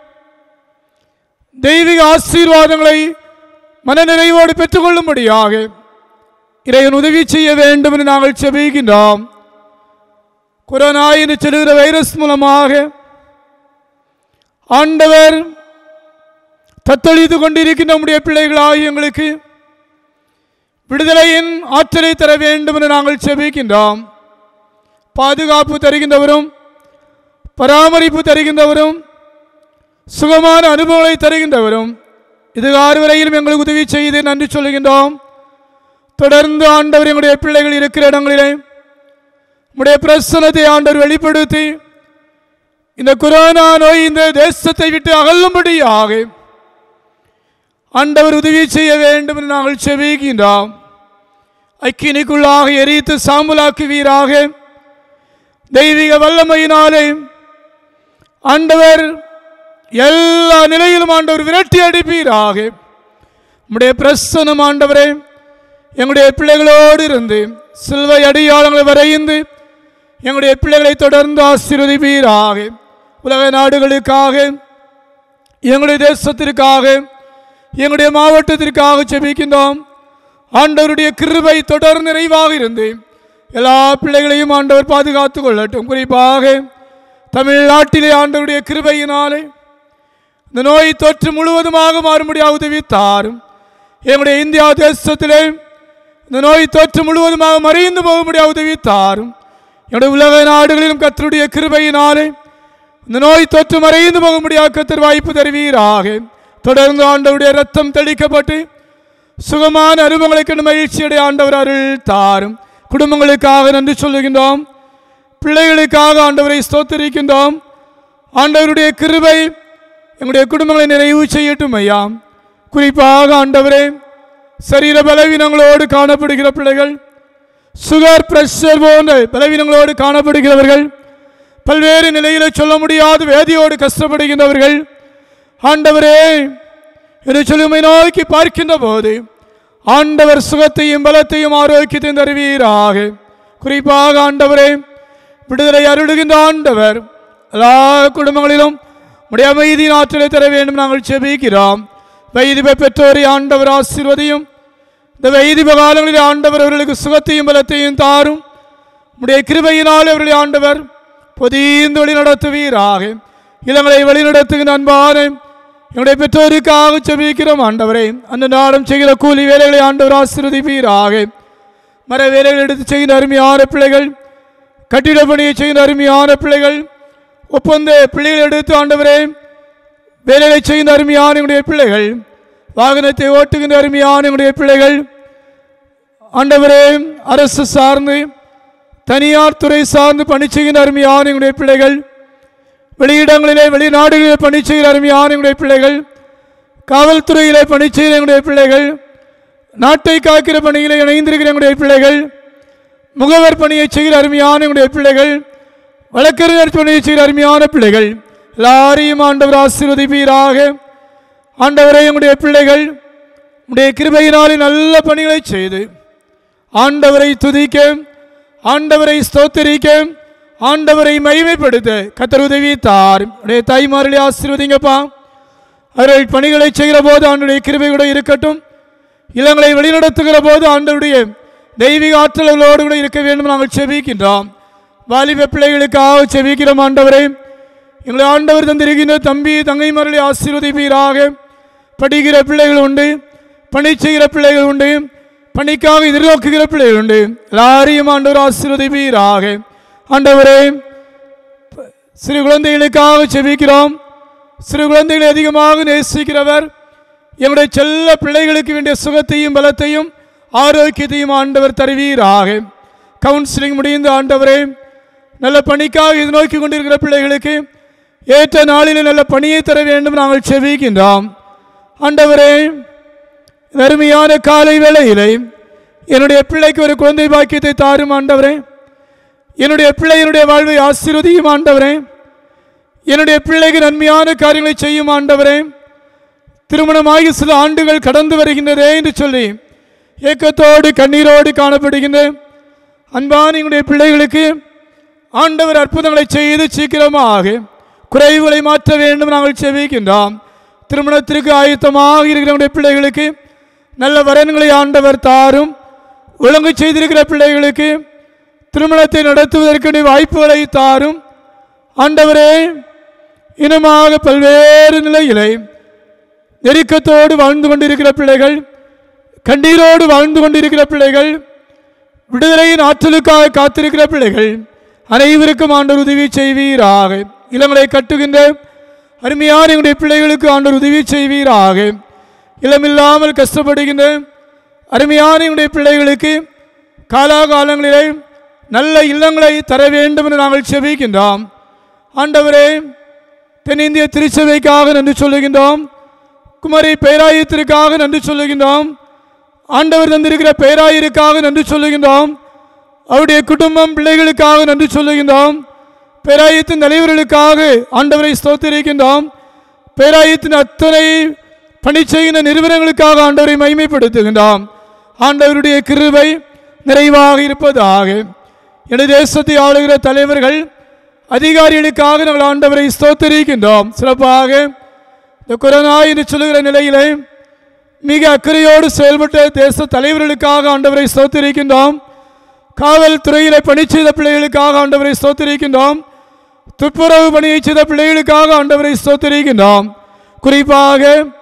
Speaker 1: தெய்வீக ஆசீர்வாதங்களை மனநிறைவோடு பெற்றுக்கொள்ளும்படியாக இறைவன் உதவி செய்ய வேண்டும் என்று நாங்கள் செபிக்கின்றோம் கொரோனா என்று சொல்லுகிற வைரஸ் மூலமாக ஆண்டவர் தத்தளித்து கொண்டிருக்கின்ற நம்முடைய பிள்ளைகளாகி எங்களுக்கு விடுதலையின் ஆற்றலை தர வேண்டும் என்று நாங்கள் செபிக்கின்றோம் பாதுகாப்பு தருகின்றவரும் பராமரிப்பு தருகின்றவரும் சுகமான அனுபவங்களை தருகின்றவரும் இதுகாறு வரையிலும் எங்களுக்கு உதவி செய்து நன்றி சொல்லுகின்றோம் தொடர்ந்து ஆண்டவர் எங்களுடைய பிள்ளைகள் இருக்கிற இடங்களிலே உடைய பிரசனத்தை ஆண்டவர் வெளிப்படுத்தி இந்த கொரோனா நோய் இந்த தேசத்தை விட்டு அகலும்படியாக ஆண்டவர் உதவி செய்ய வேண்டும் என்று நாங்கள் செபிக்கின்றோம் அக்கினிக்குள்ளாக எரித்து சாம்பலாக்குவீராக தெய்வீக வல்லமையினாலே ஆண்டவர் எல்லா நிலையிலும் ஆண்டவர் விரட்டி அடிப்பீராக உம்முடைய பிரசனம் ஆண்டவரே எங்களுடைய பிள்ளைகளோடு இருந்து சிலுவை அடியாளங்களை வரைந்து எங்களுடைய பிள்ளைகளை தொடர்ந்து ஆசீர்வதிப்பீராக உலக நாடுகளுக்காக எங்களுடைய தேசத்திற்காக எங்களுடைய மாவட்டத்திற்காக செபிக்கின்றோம் ஆண்டவருடைய கிருபை தொடர் நிறைவாக இருந்து எல்லா பிள்ளைகளையும் ஆண்டவர் பாதுகாத்து கொள்ளட்டும் குறிப்பாக தமிழ்நாட்டிலே ஆண்டவருடைய கிருபையினாலே இந்த நோய் தொற்று முழுவதுமாக மாறும்படியாக உதவித்தாரும் எங்களுடைய இந்தியா தேசத்திலே இந்த நோய் தொற்று முழுவதுமாக மறைந்து போகும்படியாக உதவித்தாரும் என்னுடைய உலக நாடுகளிலும் கத்தருடைய கிருபையினாலே இந்த நோய் தொற்று மறைந்து போகும்படியாக கத்தர் வாய்ப்பு தருவீராக தொடர்ந்து ஆண்டவருடைய ரத்தம் தெளிக்கப்பட்டு சுகமான அனுபவங்களை கண்டு மகிழ்ச்சியுடைய ஆண்டவர் அருள் தாரும் குடும்பங்களுக்காக நன்றி சொல்லுகின்றோம் பிள்ளைகளுக்காக ஆண்டவரை ஸ்தோத்தரிக்கின்றோம் ஆண்டவருடைய கிருபை எங்களுடைய குடும்பங்களை நிறைவு செய்யட்டும் ஐயா குறிப்பாக ஆண்டவரே சரீர பலவீனங்களோடு காணப்படுகிற பிள்ளைகள் சுகர் பிரஷர் போன்ற பலவீனங்களோடு காணப்படுகிறவர்கள் பல்வேறு நிலையில சொல்ல முடியாத வேதியோடு கஷ்டப்படுகின்றவர்கள் ஆண்டவரே என்று சொல்லி உம்மை நோக்கி பார்க்கின்ற போது ஆண்டவர் சுகத்தையும் பலத்தையும் ஆரோக்கியத்தையும் தருவீராக குறிப்பாக ஆண்டவரே விடுதலை அருளுகின்ற ஆண்டவர் எல்லா குடும்பங்களிலும் உடைய அமைதியின் ஆற்றலை தர வேண்டும் நாங்கள் செபிக்கிறோம் வைதிப பெற்றோரை ஆண்டவர் ஆசீர்வதியும் இந்த வைதிப காலங்களில் ஆண்டவர் அவர்களுக்கு சுகத்தையும் பலத்தையும் தாரும் உடைய கிருபையினால் அவர்களை ஆண்டவர் பொதிந்து வழி நடத்துவீராக இளங்களை வழி நடத்துகின்ற அன்பான எங்களுடைய பெற்றோருக்காக செபிக்கிறோம் ஆண்டவரே அந்த நாளும் செய்கிற கூலி வேலைகளை ஆண்டவர் ஆசீர்வதிப்பீராக மர வேலைகள் எடுத்து செய்கிற அருமையான பிள்ளைகள் கட்டிட பணியை செய்கிற அருமையான பிள்ளைகள் ஒப்பந்த பிள்ளைகள் எடுத்து ஆண்டவரே வேலைகளை செய்கிற அருமையான எங்களுடைய பிள்ளைகள் வாகனத்தை ஓட்டுகின்ற அருமையான எங்களுடைய பிள்ளைகள் ஆண்டவரே அரசு சார்ந்து தனியார் துறை சார்ந்து பணி செய்கிற அருமையான எங்களுடைய பிள்ளைகள் வெளியிடங்களிலே வெளிநாடுகளிலே பணி செய்கிற அருமையான எங்களுடைய பிள்ளைகள் காவல்துறையிலே பணி செய்கிற எங்களுடைய பிள்ளைகள் நாட்டை காக்கிற பணியிலே இணைந்திருக்கிற எங்களுடைய பிள்ளைகள் முகவர் பணியை செய்கிற அருமையான எங்களுடைய பிள்ளைகள் வழக்கறிஞர் பணியை செய்கிற அருமையான பிள்ளைகள் எல்லாரையும் ஆண்டவர் ஆசீர்வதிப்பீராக ஆண்டவரை எங்களுடைய பிள்ளைகள் உடைய கிருபையினாலே நல்ல பணிகளை செய்து ஆண்டவரை துதிக்க ஆண்டவரை ஸ்தோத்தரிக்க ஆண்டவரை மகிமைப்படுத்த கத்தர் உதவி தார் உடைய தாய்மார்களே ஆசீர்வதிங்கப்பா அவர்கள் பணிகளை செய்கிற போது ஆண்டுடைய கிருபை கூட இருக்கட்டும் இல்லங்களை வழிநடத்துகிற போது ஆண்டவருடைய தெய்வீக ஆற்றல்களோடு கூட இருக்க வேண்டும் நாங்கள் செபிக்கின்றோம் வாலிப பிள்ளைகளுக்காக செபிக்கிறோம் ஆண்டவரே எங்களை ஆண்டவர் தந்திருக்கின்ற தம்பி தங்கைமார்களை ஆசீர்வதிப்பீராக படிக்கிற பிள்ளைகள் உண்டு பணி செய்கிற பிள்ளைகள் உண்டு பணிக்காக எதிர்நோக்குகிற பிள்ளைகள் உண்டு எல்லாரையும் ஆண்டவர் ஆசீர்வதிப்பீராக ஆண்டவரே சிறு குழந்தைகளுக்காக செபிக்கிறோம் சிறு குழந்தைகளை அதிகமாக நேசிக்கிறவர் எங்களுடைய செல்ல பிள்ளைகளுக்கு வேண்டிய சுகத்தையும் பலத்தையும் ஆரோக்கியத்தையும் ஆண்டவர் தருவீராக கவுன்சிலிங் முடிந்த ஆண்டவரே நல்ல பணிக்காக இது நோக்கி கொண்டிருக்கிற பிள்ளைகளுக்கு ஏற்ற நாளில் நல்ல பணியை தர வேண்டும் நாங்கள் செபிக்கின்றோம் ஆண்டவரே இந்த அருமையான காலை வேளையிலே என்னுடைய பிள்ளைக்கு ஒரு குழந்தை பாக்கியத்தை தாரும் ஆண்டவரே என்னுடைய பிள்ளையினுடைய வாழ்வை ஆசீர்வதியும் ஆண்டவரே என்னுடைய பிள்ளைக்கு நன்மையான காரியங்களை செய்யும் ஆண்டவரே திருமணமாகி சில ஆண்டுகள் கடந்து வருகின்றதே என்று சொல்லி ஏக்கத்தோடு கண்ணீரோடு காணப்படுகின்ற அன்பான எங்களுடைய பிள்ளைகளுக்கு ஆண்டவர் அற்புதங்களை செய்து சீக்கிரமாக குறைவுகளை மாற்ற வேண்டும் நாங்கள் செவிக்கின்றோம் திருமணத்திற்கு ஆயத்தமாக இருக்கிற நம்முடைய பிள்ளைகளுக்கு நல்ல வரன்களை ஆண்டவர் தாரும் ஒழுங்கு செய்திருக்கிற பிள்ளைகளுக்கு திருமணத்தை நடத்துவதற்கு வாய்ப்புகளை தாரும் ஆண்டவரே இனமாக பல்வேறு நிலையிலே நெருக்கத்தோடு வாழ்ந்து கொண்டிருக்கிற பிள்ளைகள் கண்ணீரோடு வாழ்ந்து கொண்டிருக்கிற பிள்ளைகள் விடுதலையின் ஆற்றலுக்காக காத்திருக்கிற பிள்ளைகள் அனைவருக்கும் ஆண்டவர் உதவி செய்வீராக இளங்களை கட்டுகின்ற அருமையான எங்களுடைய பிள்ளைகளுக்கு ஆண்டவர் உதவி செய்வீராக இளமில்லாமல் கஷ்டப்படுகின்ற அருமையான எங்களுடைய பிள்ளைகளுக்கு காலாகாலங்களிலே நல்ல இல்லங்களை தர வேண்டும் என்று நாங்கள் செபிக்கின்றோம் ஆண்டவரே தென்னிந்திய திருச்சபைக்காக நன்றி சொல்லுகின்றோம் குமரி பேராயத்திற்காக நன்றி சொல்லுகின்றோம் ஆண்டவர் தந்திருக்கிற பேராயருக்காக நன்றி சொல்லுகின்றோம் அவருடைய குடும்பம் பிள்ளைகளுக்காக நன்றி சொல்லுகின்றோம் பேராயத்தின் தலைவர்களுக்காக ஆண்டவரை ஸ்தோத்திரிக்கின்றோம் பேராயத்தின் அத்தனை பணி செய்கின்ற நிறுவனங்களுக்காக ஆண்டவரை மகிமைப்படுத்துகின்றோம் ஆண்டவருடைய கிருபை நிறைவாக இருப்பதாக எனது தேசத்தை ஆளுகிற தலைவர்கள் அதிகாரிகளுக்காக நாங்கள் ஆண்டவரை ஸ்தோத்திரிக்கின்றோம் சிறப்பாக இந்த கொரோனா என்று சொல்லுகிற நிலையிலே மிக அக்கறையோடு செயல்பட்ட தேச தலைவர்களுக்காக ஆண்டவரை ஸ்தோத்திரிக்கின்றோம் காவல்துறையிலே பணி செய்த பிள்ளைகளுக்காக ஆண்டவரை ஸ்தோத்திரிக்கின்றோம் துப்புரவு பணியை செய்த பிள்ளைகளுக்காக ஆண்டவரை ஸ்தோத்திரிக்கின்றோம் குறிப்பாக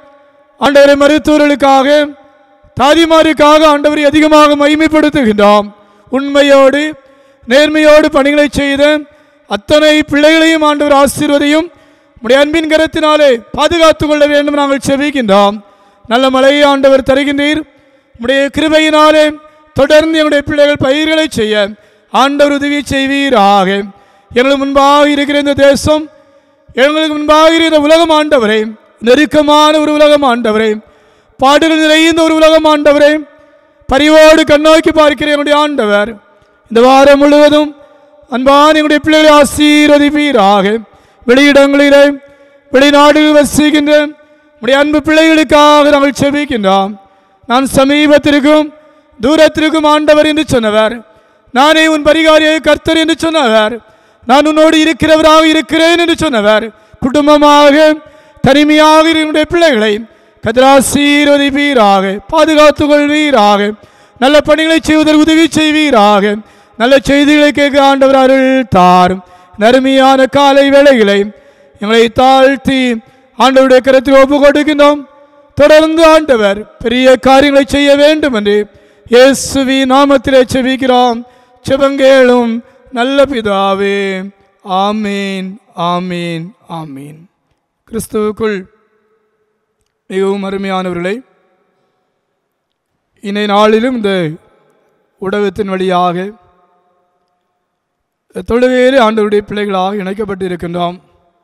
Speaker 1: ஆண்டவரை மருத்துவர்களுக்காக தாதிமாருக்காக ஆண்டவரை அதிகமாக மகிமைப்படுத்துகின்றோம் உண்மையோடு நேர்மையோடு பணிகளை செய்த அத்தனை பிள்ளைகளையும் ஆண்டவர் ஆசீர்வதையும் உடைய அன்பின் கரத்தினாலே பாதுகாத்துக் கொள்ள வேண்டும் நாங்கள் செபிக்கின்றோம் நல்ல மழையை ஆண்டவர் தருகின்றீர் உடைய கிருபையினாலே தொடர்ந்து எங்களுடைய பிள்ளைகள் பயிர்களை செய்ய ஆண்டவர் உதவி செய்வீராக எங்களுக்கு முன்பாக இருக்கிற இந்த தேசம் எங்களுக்கு முன்பாக இருக்கிற இந்த உலகம் ஆண்டவரே நெருக்கமான ஒரு உலகம் ஆண்டவரே பாடுகள் நிறைந்த ஒரு உலகம் ஆண்டவரே பரிவோடு கண்ணோக்கி பார்க்கிற என்னுடைய ஆண்டவர் இந்த வாரம் முழுவதும் அன்பான எங்களுடைய பிள்ளைகளை ஆசீர்வதிப்பீராக வெளியிடங்களிலே வெளிநாடுகள் வசிக்கின்ற உடைய அன்பு பிள்ளைகளுக்காக நாங்கள் செபிக்கின்றோம் நான் சமீபத்திற்கும் தூரத்திற்கும் ஆண்டவர் என்று சொன்னவர் நானே உன் பரிகாரியை கர்த்தர் என்று சொன்னவர் நான் உன்னோடு இருக்கிறவராக இருக்கிறேன் என்று சொன்னவர் குடும்பமாக தனிமையாக என்னுடைய பிள்ளைகளை கதிராசீர்வதிப்பீராக பாதுகாத்துக் கொள்வீராக நல்ல பணிகளை செய்வதற்கு உதவி செய்வீராக நல்ல செய்திகளை கேட்க ஆண்டவர் அருள் தாரும் நறுமையான காலை வேளைகளை எங்களை தாழ்த்தி ஆண்டவருடைய கருத்தில் ஒப்பு கொடுக்கின்றோம் தொடர்ந்து ஆண்டவர் பெரிய காரியங்களை செய்ய வேண்டும் என்று இயேசுவி நாமத்திலே செபிக்கிறோம் செபங்கேளும் நல்ல பிதாவே ஆமீன் ஆமீன் ஆமீன் கிறிஸ்துவுக்குள் மிகவும் அருமையானவர்களை இன்றைய நாளிலும் இந்த ஊடகத்தின் வழியாக தொழுவேறு ஆண்டவருடைய பிள்ளைகளாக இணைக்கப்பட்டு இருக்கின்றோம்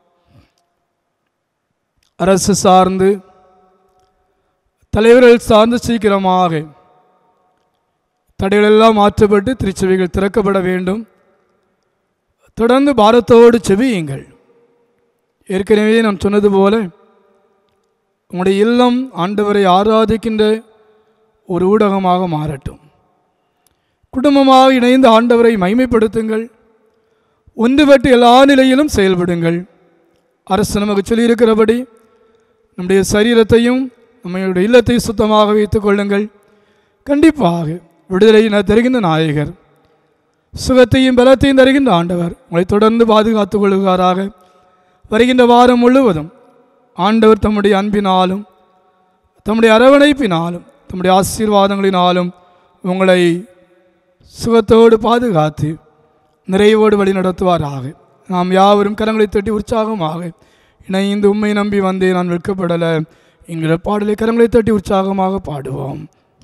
Speaker 1: அரசு சார்ந்து தலைவர்கள் சார்ந்து சீக்கிரமாக தடைகளெல்லாம் மாற்றப்பட்டு திருச்சபைகள் திறக்கப்பட வேண்டும் தொடர்ந்து பாரத்தோடு செபியுங்கள் ஏற்கனவே நான் சொன்னது போல உங்களுடைய இல்லம் ஆண்டவரை ஆராதிக்கின்ற ஒரு ஊடகமாக மாறட்டும் குடும்பமாக இணைந்து ஆண்டவரை மைமைப்படுத்துங்கள் ஒன்றுபட்டு எல்லா நிலையிலும் செயல்படுங்கள் அரசு நமக்கு சொல்லியிருக்கிறபடி நம்முடைய சரீரத்தையும் நம்முடைய இல்லத்தை சுத்தமாக வைத்துக் கொள்ளுங்கள் கண்டிப்பாக விடுதலையை நான் தருகின்ற நாயகர் சுகத்தையும் பலத்தையும் தருகின்ற ஆண்டவர் உங்களை தொடர்ந்து பாதுகாத்துக் கொள்கிறாராக வருகின்ற வாரம் முழுவதும் ஆண்டவர் தம்முடைய அன்பினாலும் தம்முடைய அரவணைப்பினாலும் தம்முடைய ஆசீர்வாதங்களினாலும் உங்களை சுகத்தோடு பாதுகாத்து நிறைவோடு வழி நடத்துவாராக நாம் யாவரும் கரங்களை தட்டி உற்சாகமாக இணைந்து உண்மை நம்பி வந்தே நான் வெட்கப்படலை என்கிற பாடலை கரங்களை தட்டி உற்சாகமாக பாடுவோம்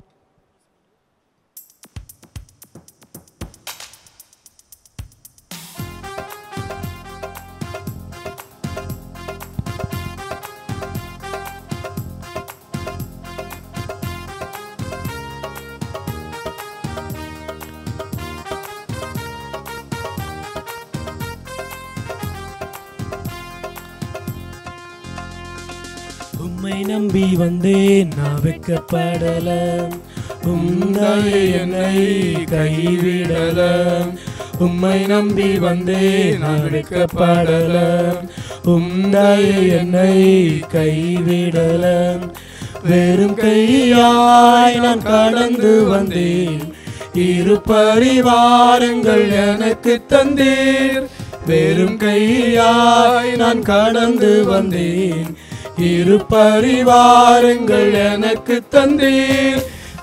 Speaker 4: உம்மை நம்பி வந்தேன் நான் வெக்கப்படல உம்தாயே என்னை கைவிடல உம்மை நம்பி வந்தேன் நான் வெக்கப்படல உம்தாயே என்னை கைவிடல வெறும் கையாய் நான் கடந்து வந்தேன் இரு பரிவாரங்கள் எனக்கு தந்தீர் வெறும் கையாய் நான் கடந்து வந்தேன் இரு பரிவாரங்கள் எனக்கு தந்தீர்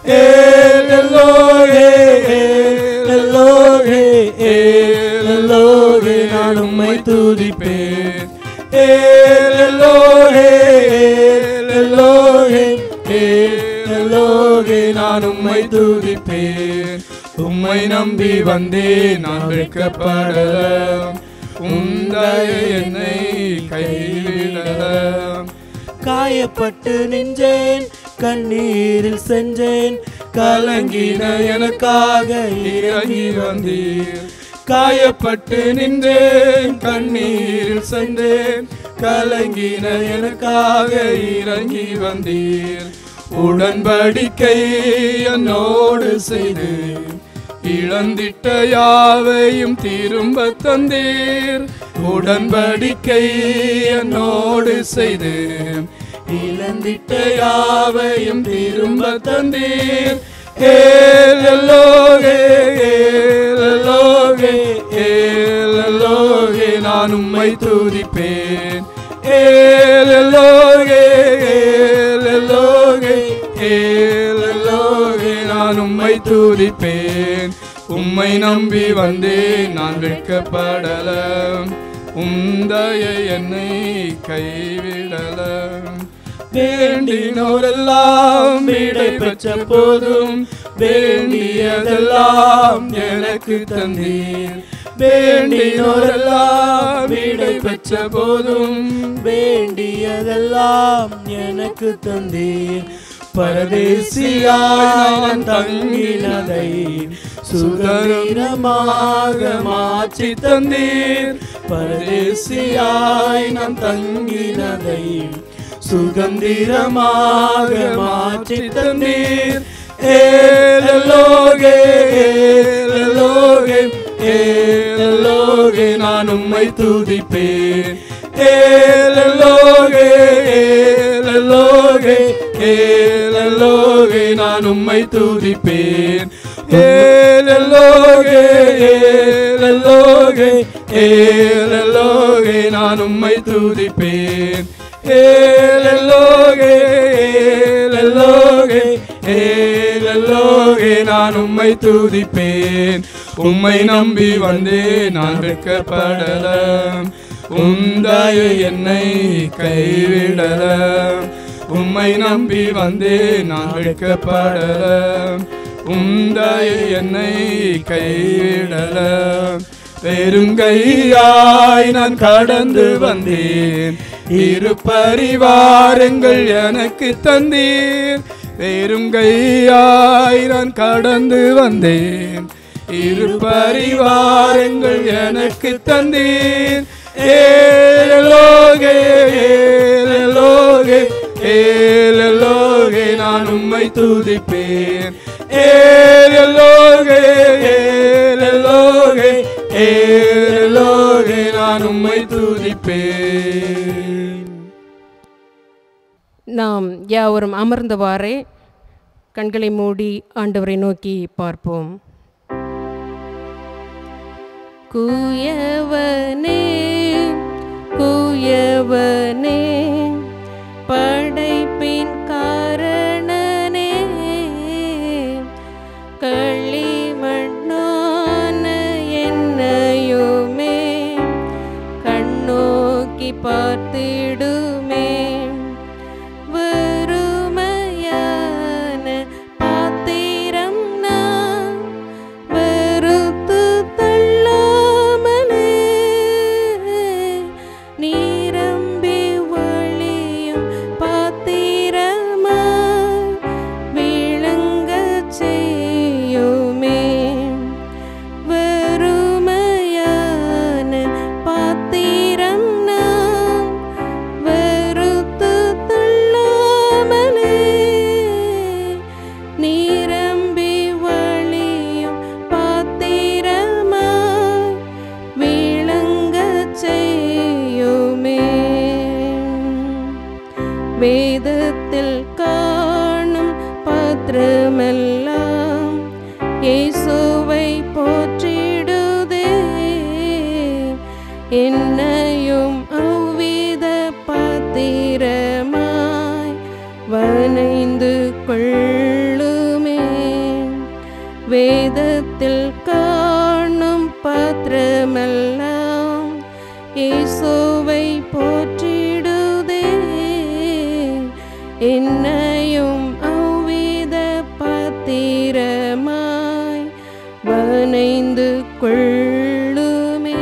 Speaker 4: ஏலோகே ஏலோகே ஏலோகே நான் உம்மை துதிப்பேன் ஏலோகே ஏலோகே ஏலோகே நான் உம்மை துதிப்பேன் உம்மை நம்பி வந்தேன் நான் வெட்கப்படல உந்தைய என்னை கைவிடலாம் காயப்பட்டு நின்றேன் கண்ணீரில் சென்றேன் கலங்கின எனக்காக இறங்கி வந்தீர் காயப்பட்டு நின்றேன் கண்ணீரில் சென்றேன் கலங்கின எனக்காக இறங்கி வந்தீர் உடன்படிக்கை என்னோடு செய்து இழந்திட்ட யாவையும் திரும்ப தந்தீர் உடன்படிக்கை என்னோடு செய்து இழந்திட்ட யாவையும் திரும்ப தந்தீர் ஏலோகே ஏலோகே ஏலோகே நான் உம்மை துதிப்பேன் ஏலோகே ஏலோகே ஏலோகே நான் உம்மை துதிப்பேன் உம்மை நம்பி வந்தேன் நான் வெட்கப்படல உந்தைய என்னை கைவிடல வேண்டினோரெல்லாம் விடை பெற்ற போதும் வேண்டியதெல்லாம் எனக்கு தந்தீர் வேண்டினோரெல்லாம் விடை பெற்ற போதும் வேண்டியதெல்லாம் எனக்கு தந்தீர் பரதேசியாய் நான் தங்கினதை சுதந்திரமாக மாற்றி தந்தீர் பரதேசியாய் நான் தங்கினதை சுதந்திரமாக மாற்றி தந்தீர் ஏலோகே ஏலோகே ஏலோகே நான் உம்மை துதிப்பேன் ஏலோகே ஏலோகே ஏலோகே நான் உம்மை துதிப்பேன் ஏலோகே ஏலோகே ஏலோகே நான் உம்மை துதிப்பேன் ஏலோகே ஏலோகே ஏலோகே நான் உம்மை துதிப்பேன் உம்மை நம்பி வந்தேன் நான் வெட்கப்படலாம் உந்தாய என்னை கைவிடலாம் உம்மை நம்பி வந்தேன் நான் வெட்கப்படலாம் உந்தாய என்னை கைவிடலாம் பெருங்கையாய் நான் கடந்து வந்தேன் இரு பரிவாரங்கள் எனக்கு தந்தீர் பெருங்கையாய் நான் கடந்து வந்தேன் இரு பரிவாரங்கள் எனக்கு தந்தீர் ஏலோகே ஏலோகே ஏலோகே நான் உம்மை துதிப்பேன் ஏலோகே ஏலோகே ஏலோகே நான் உம்மை துதிப்பேன்
Speaker 3: நாம் யாவரும் அமர்ந்தவாறே கண்களை மூடி ஆண்டவரை நோக்கி பார்ப்போம் குயவனே குயவனே படைப்பின் காரணனே களிமண்ணான என்னையுமே கண்ணோக்கி பார்த்திடுமே வெறுமையான பாத்திரம் நான் வெறுத்து தள்ளாமலே நீரம்பி வழியும் பாத்திரமா விளங்கச் செய்யுமே வெறுமையான பாத்திரம் நான் வெறுத்து தள்ளாமலே நீரம்பி வழியும் பாத்திரமா விளங்கச் செய்யுமே வேதத்தில் காணும் பாத்திரமெல்லாம் இயேசுவை போற்றிடுதே என்னையும் அவ்வித பாத்திரமாய் வனைந்து கொள்ளுமே வேதத்தில் காணும் பாத்திரமெல்லாம் இயேசுவை போற்றிடுதே என்னையும் அவ்வித பாத்திரமாய் வனைந்து கொள்ளுமே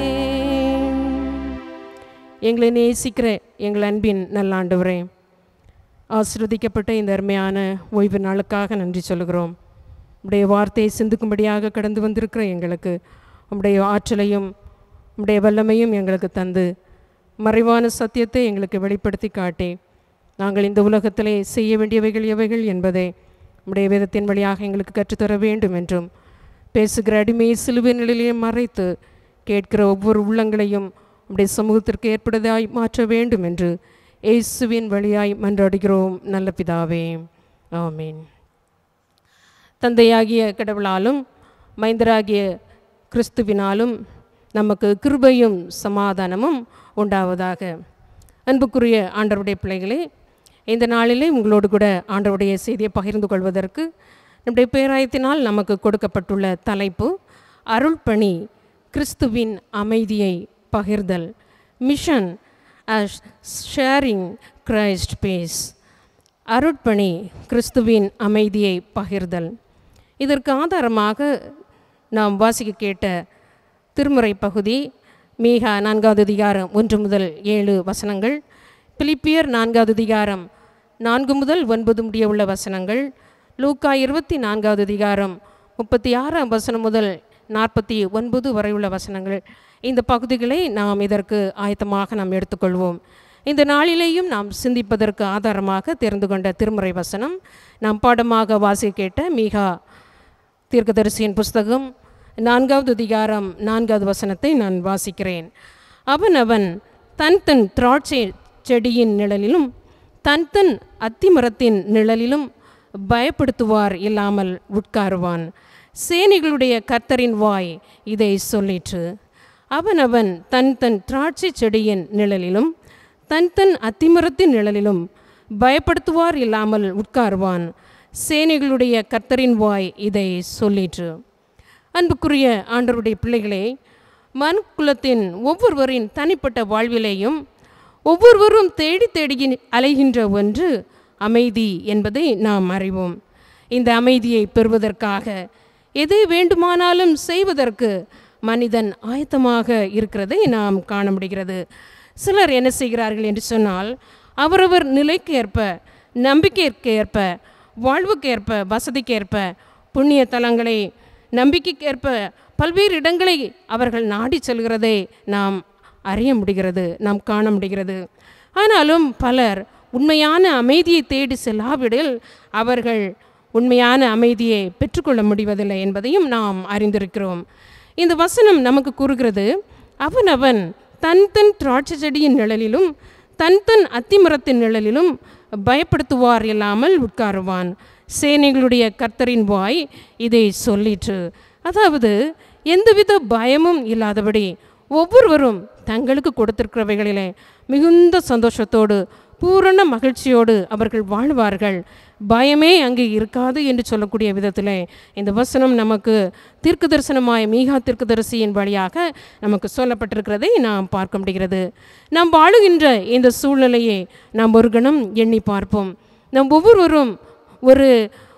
Speaker 3: எங்களை நேசிக்கிற எங்கள் அன்பின் நல்ல ஆண்டவரே ஆசிர்வதிக்கப்பட்ட இந்த அருமையான ஓய்வு நாளுக்காக நன்றி சொல்கிறோம் உடைய வார்த்தையை சிந்துக்கும்படியாக கடந்து வந்திருக்கிற எங்களுக்கு உம்முடைய ஆற்றலையும் உம்முடைய வல்லமையும் எங்களுக்கு தந்து மறைவான சத்தியத்தை எங்களுக்கு வெளிப்படுத்தி காட்டி நாங்கள் இந்த உலகத்திலே செய்ய வேண்டியவைகள் எவைகள் என்பதை உம்முடைய வேதத்தின் வழியாக எங்களுக்கு கற்றுத்தர வேண்டும் என்றும் பேசுகிற அடிமையை சிலுவை நிலையிலே மறைத்து கேட்கிற ஒவ்வொரு உள்ளங்களையும் உம்முடைய சமூகத்திற்கு ஏற்படுவதாய் மாற்ற வேண்டும் என்று இயேசுவின் வழியாய் மன்றாடுகிறோம் நல்ல பிதாவே ஆமீன் தந்தையாகிய கடவுளாலும் மைந்தராகிய கிறிஸ்துவினாலும் நமக்கு கிருபையும் சமாதானமும் உண்டாவதாக அன்புக்குரிய ஆண்டவருடைய பிள்ளைகளே இந்த நாளிலே உங்களோடு கூட ஆண்டவருடைய செய்தியை பகிர்ந்து கொள்வதற்கு நம்முடைய பேராயத்தினால் நமக்கு கொடுக்கப்பட்டுள்ள தலைப்பு அருள்பணி கிறிஸ்துவின் அமைதியை பகிர்தல் mission as sharing Christ peace அருட்பணி கிறிஸ்துவின் அமைதியை பகிர்தல் இதற்கு ஆதாரமாக நாம் வாசிக்க கேட்ட திருமுறை பகுதி மீகா நான்காவது அதிகாரம் ஒன்று முதல் ஏழு வசனங்கள் பிலிப்பியர் நான்காவது அதிகாரம் நான்கு முதல் ஒன்பது முடிய உள்ள வசனங்கள் லூக்கா இருபத்தி நான்காவது அதிகாரம் முப்பத்தி ஆறாம் வசனம் முதல் நாற்பத்தி ஒன்பது வரை உள்ள வசனங்கள் இந்த பகுதிகளை நாம் இதற்கு ஆயத்தமாக நாம் எடுத்துக்கொள்வோம் இந்த நாளிலேயும் நாம் சிந்திப்பதற்கு ஆதாரமாக தெரிந்து கொண்ட திருமுறை வசனம் நாம் பாடமாக வாசி கேட்ட மீகா தீர்க்கதரிசியின் புஸ்தகம் நான்காவது அதிகாரம் நான்காவது வசனத்தை நான் வாசிக்கிறேன் அவன் அவன் தன் தன் திராட்சை செடியின் நிழலிலும் தன் தன் அத்திமரத்தின் நிழலிலும் பயப்படுத்துவார் இல்லாமல் உட்காருவான் சேனைகளுடைய கர்த்தரின் வாய் இதை சொல்லிற்று அவனவன் தன் தன் திராட்சை செடியின் நிழலிலும் தன் தன் அத்திமரத்தின் நிழலிலும் பயப்படுத்துவார் இல்லாமல் உட்காருவான் சேனைகளுடைய கர்த்தரின் வாய் இதை சொல்லிற்று அன்புக்குரிய ஆண்டவருடைய பிள்ளைகளே மண் குலத்தின் ஒவ்வொருவரின் தனிப்பட்ட வாழ்விலேயும் ஒவ்வொருவரும் தேடி தேடி அலைகின்ற ஒன்று அமைதி என்பதை நாம் அறிவோம் இந்த அமைதியை பெறுவதற்காக எதை வேண்டுமானாலும் செய்வதற்கு மனிதன் ஆயத்தமாக இருக்கிறதை நாம் காண முடிகிறது சிலர் என்ன செய்கிறார்கள் என்று சொன்னால் அவரவர் நிலைக்கு ஏற்ப நம்பிக்கைக்கு ஏற்ப வாழ்வுக்கேற்ப வசதிக்கேற்ப புண்ணிய தலங்களை நம்பிக்கைக்கேற்ப பல்வேறு இடங்களை அவர்கள் நாடி செல்கிறதை நாம் அறிய முடிகிறது நாம் காண முடிகிறது ஆனாலும் பலர் உண்மையான அமைதியை தேடி செல்லாவிடில் அவர்கள் உண்மையான அமைதியை பெற்றுக்கொள்ள முடிவதில்லை என்பதையும் நாம் அறிந்திருக்கிறோம் இந்த வசனம் நமக்கு கூறுகிறது அவனவன் தன் தன் திராட்சை செடியின் நிழலிலும் தன் தன் அத்திமரத்தின் நிழலிலும் பயப்படுத்துவார் இல்லாமல் உட்காருவான் சேனைகளுடைய கர்த்தரின் வாய் இதை சொல்லிற்று அதாவது எந்தவித பயமும் இல்லாதபடி ஒவ்வொருவரும் தங்களுக்கு கொடுத்திருக்கிறவைகளிலே மிகுந்த சந்தோஷத்தோடு பூரண மகிழ்ச்சியோடு அவர்கள் வாழ்வார்கள் பயமே அங்கே இருக்காது என்று சொல்லக்கூடிய விதத்திலே இந்த வசனம் நமக்கு தீர்க்க தரிசனமாய் மீகா தீர்க்கதரிசியின் வழியாக நமக்கு சொல்லப்பட்டிருக்கிறதை நாம் பார்க்க முடிகிறது நாம் வாழுகின்ற இந்த சூழ்நிலையை நாம் ஒரு கணம் எண்ணி பார்ப்போம் நம் ஒவ்வொருவரும் ஒரு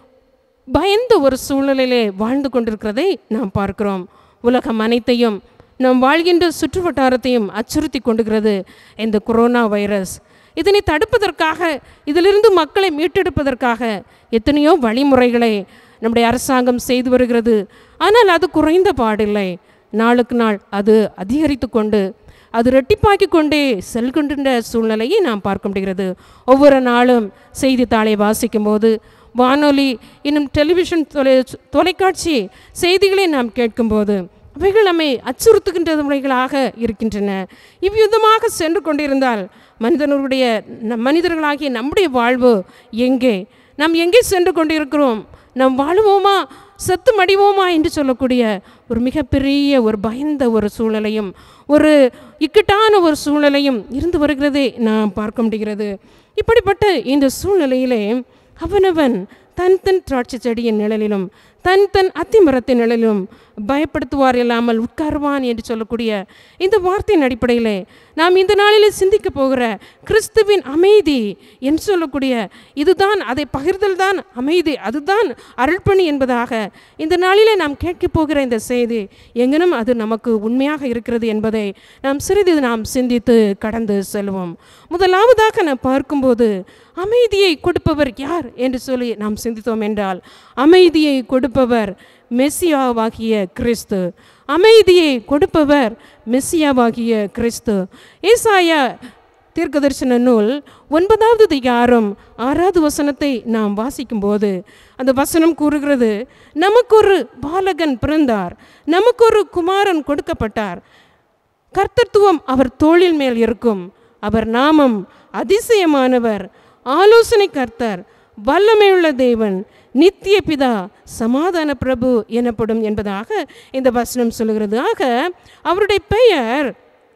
Speaker 3: பயந்த ஒரு சூழ்நிலையிலே வாழ்ந்து கொண்டிருக்கிறதை நாம் பார்க்கிறோம் உலகம் அனைத்தையும் நாம் வாழ்கின்ற சுற்று வட்டாரத்தையும் அச்சுறுத்தி கொண்டுகிறது இந்த கொரோனா வைரஸ் இதனை தடுப்பதற்காக இதிலிருந்து மக்களை மீட்டெடுப்பதற்காக எத்தனையோ வழிமுறைகளை நம்முடைய அரசாங்கம் செய்து வருகிறது ஆனால் அது குறைந்த பாடில்லை நாளுக்கு நாள் அது அதிகரித்து கொண்டு அது ரெட்டிப்பாக்கி கொண்டே செல்கின்ற சூழ்நிலையை நாம் பார்க்க முடிகிறது ஒவ்வொரு நாளும் செய்தித்தாளை வாசிக்கும் போது வானொலி இன்னும் டெலிவிஷன் தொலை தொலைக்காட்சி செய்திகளை நாம் கேட்கும்போது அவைகள் நம்மை அச்சுறுத்துகின்ற முறைகளாக இருக்கின்றன இவ்விதமாக சென்று கொண்டிருந்தால் மனிதனுடைய நம் மனிதர்களாகிய நம்முடைய வாழ்வு எங்கே நாம் எங்கே சென்று கொண்டிருக்கிறோம் நாம் வாழுவோமா செத்து மடிவோமா என்று சொல்லக்கூடிய ஒரு மிகப்பெரிய ஒரு பயந்த ஒரு சூழ்நிலையும் ஒரு இக்கட்டான ஒரு சூழ்நிலையும் இருந்து வருகிறதை நாம் பார்க்க முடிகிறது இப்படிப்பட்ட இந்த சூழ்நிலையிலே அவனவன் தன் தன் திராட்சை செடியின் நிழலிலும் தன் தன் அத்திமரத்தின் நிழலிலும் பயப்படுத்துவார் இல்லாமல் உட்காருவான் என்று சொல்லக்கூடிய இந்த வார்த்தையின் அடிப்படையிலே நாம் இந்த நாளில் சிந்திக்க போகிற கிறிஸ்துவின் அமைதி என்று சொல்லக்கூடிய இதுதான் அதை பகிர்தல் தான் அமைதி அதுதான் அருள்பணி என்பதாக இந்த நாளிலே நாம் கேட்க போகிற இந்த செய்தி எங்கனும் அது நமக்கு உண்மையாக இருக்கிறது என்பதை நாம் சிறிது நாம் சிந்தித்து கடந்து செல்வோம் முதலாவதாக நாம் பார்க்கும்போது அமைதியை கொடுப்பவர் யார் என்று சொல்லி நாம் சிந்தித்தோம் என்றால் அமைதியை கொடுப்பவர் மெஸ்ஸியாவாகிய கிறிஸ்து அமைதியை கொடுப்பவர் மெஸ்ஸியாவாகிய கிறிஸ்து ஏசாயா தீர்க்கதரிசன நூல் ஒன்பதாவது அதிகாரம் ஆறாவது வசனத்தை நாம் வாசிக்கும்போது அந்த வசனம் கூறுகிறது நமக்கு ஒரு பாலகன் பிறந்தார் நமக்கு ஒரு குமாரன் கொடுக்கப்பட்டார் கர்த்தத்துவம் அவர் தோளில் மேல் இருக்கும் அவர் நாமம் அதிசயமானவர் ஆலோசனை கர்த்தர் வல்லமையுள்ள தேவன் நித்திய பிதா சமாதான பிரபு எனப்படும் என்பதாக இந்த வசனம் சொல்லுகிறது ஆக அவருடைய பெயர்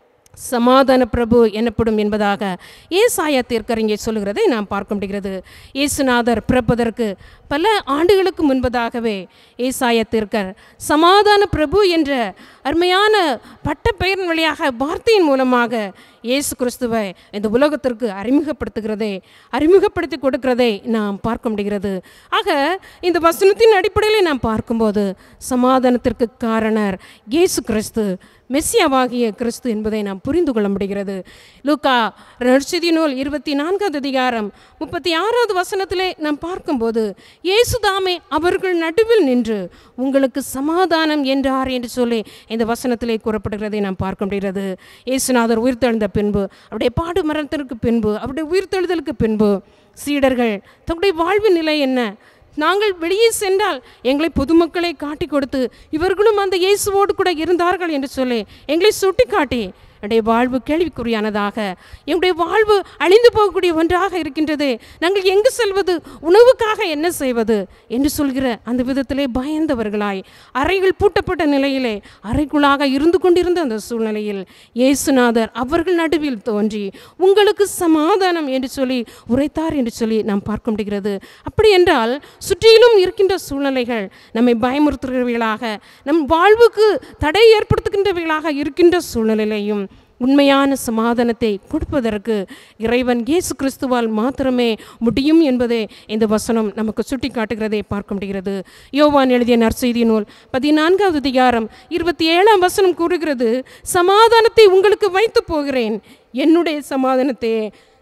Speaker 3: சமாதான பிரபு எனப்படும் என்பதாக ஏசாயா தீர்க்கறிஞை சொல்லுகிறதை நாம் பார்க்க முடிகிறது இயேசுநாதர் பிறப்பதற்கு பல ஆண்டுகளுக்கு முன்பதாகவே ஏசாய தீர்க்கர் சமாதான பிரபு என்ற அருமையான பட்டப்பெயரின் வழியாக வார்த்தையின் மூலமாக இயேசு கிறிஸ்துவை இந்த உலகத்திற்கு அறிமுகப்படுத்துகிறதை அறிமுகப்படுத்தி கொடுக்கிறதை நாம் பார்க்க முடிகிறது ஆக இந்த வசனத்தின் அடிப்படையில் நாம் பார்க்கும்போது சமாதானத்திற்கு காரணர் இயேசு கிறிஸ்து மெஸ்ஸியாவாகிய கிறிஸ்து என்பதை நாம் புரிந்து கொள்ள முடிகிறது லூக்கா நற்செய்தி நூல் இருபத்தி நான்காவது அதிகாரம் முப்பத்தி ஆறாவது வசனத்திலே நாம் பார்க்கும்போது இயேசுதாமே அவர்கள் நடுவில் நின்று உங்களுக்கு சமாதானம் என்றார் என்று சொல்லி இந்த வசனத்திலே கூறப்படுகிறதை நாம் பார்க்க முடிகிறது இயேசுநாதர் உயிர்த்தெழுந்த பின்பு அவருடைய பாடு மரணத்திற்கு பின்பு அவருடைய உயிர்த்தெழுதலுக்கு பின்பு சீடர்கள் தங்களுடைய வாழ்வு நிலை என்ன நாங்கள் வெளியே சென்றால் எங்களை பொதுமக்களை காட்டி கொடுத்து இவர்களும் அந்த இயேசுவோடு கூட இருந்தார்கள் என்று சொல்லி எங்களை சுட்டி காட்டி என்னுடைய வாழ்வு கேள்விக்குறியானதாக எங்களுடைய வாழ்வு அழிந்து போகக்கூடிய ஒன்றாக இருக்கின்றது நாங்கள் எங்கு செல்வது உணவுக்காக என்ன செய்வது என்று சொல்கிற அந்த விதத்திலே பயந்தவர்களாய் அறைகள் பூட்டப்பட்ட நிலையிலே அறைக்குள்ளாக இருந்து கொண்டிருந்த அந்த சூழ்நிலையில் இயேசுநாதர் அவர்கள் நடுவில் தோன்றி உங்களுக்கு சமாதானம் என்று சொல்லி உரைத்தார் என்று சொல்லி நாம் பார்க்க முடிகிறது அப்படி என்றால் சுற்றிலும் இருக்கின்ற சூழ்நிலைகள் நம்மை பயமுறுத்துகிறவைகளாக நம் வாழ்வுக்கு தடை ஏற்படுத்துகின்றவைகளாக இருக்கின்ற சூழ்நிலையிலையும் உண்மையான சமாதானத்தை கொடுப்பதற்கு இறைவன் இயேசு கிறிஸ்துவால் மாத்திரமே முடியும் என்பதை இந்த வசனம் நமக்கு சுட்டி காட்டுகிறதை பார்க்க முடிகிறது யோவான் எழுதிய நற்செய்தி நூல் பதினான்காவது அதிகாரம் இருபத்தி ஏழாம் வசனம் கூறுகிறது சமாதானத்தை உங்களுக்கு வைத்து போகிறேன் என்னுடைய சமாதானத்தை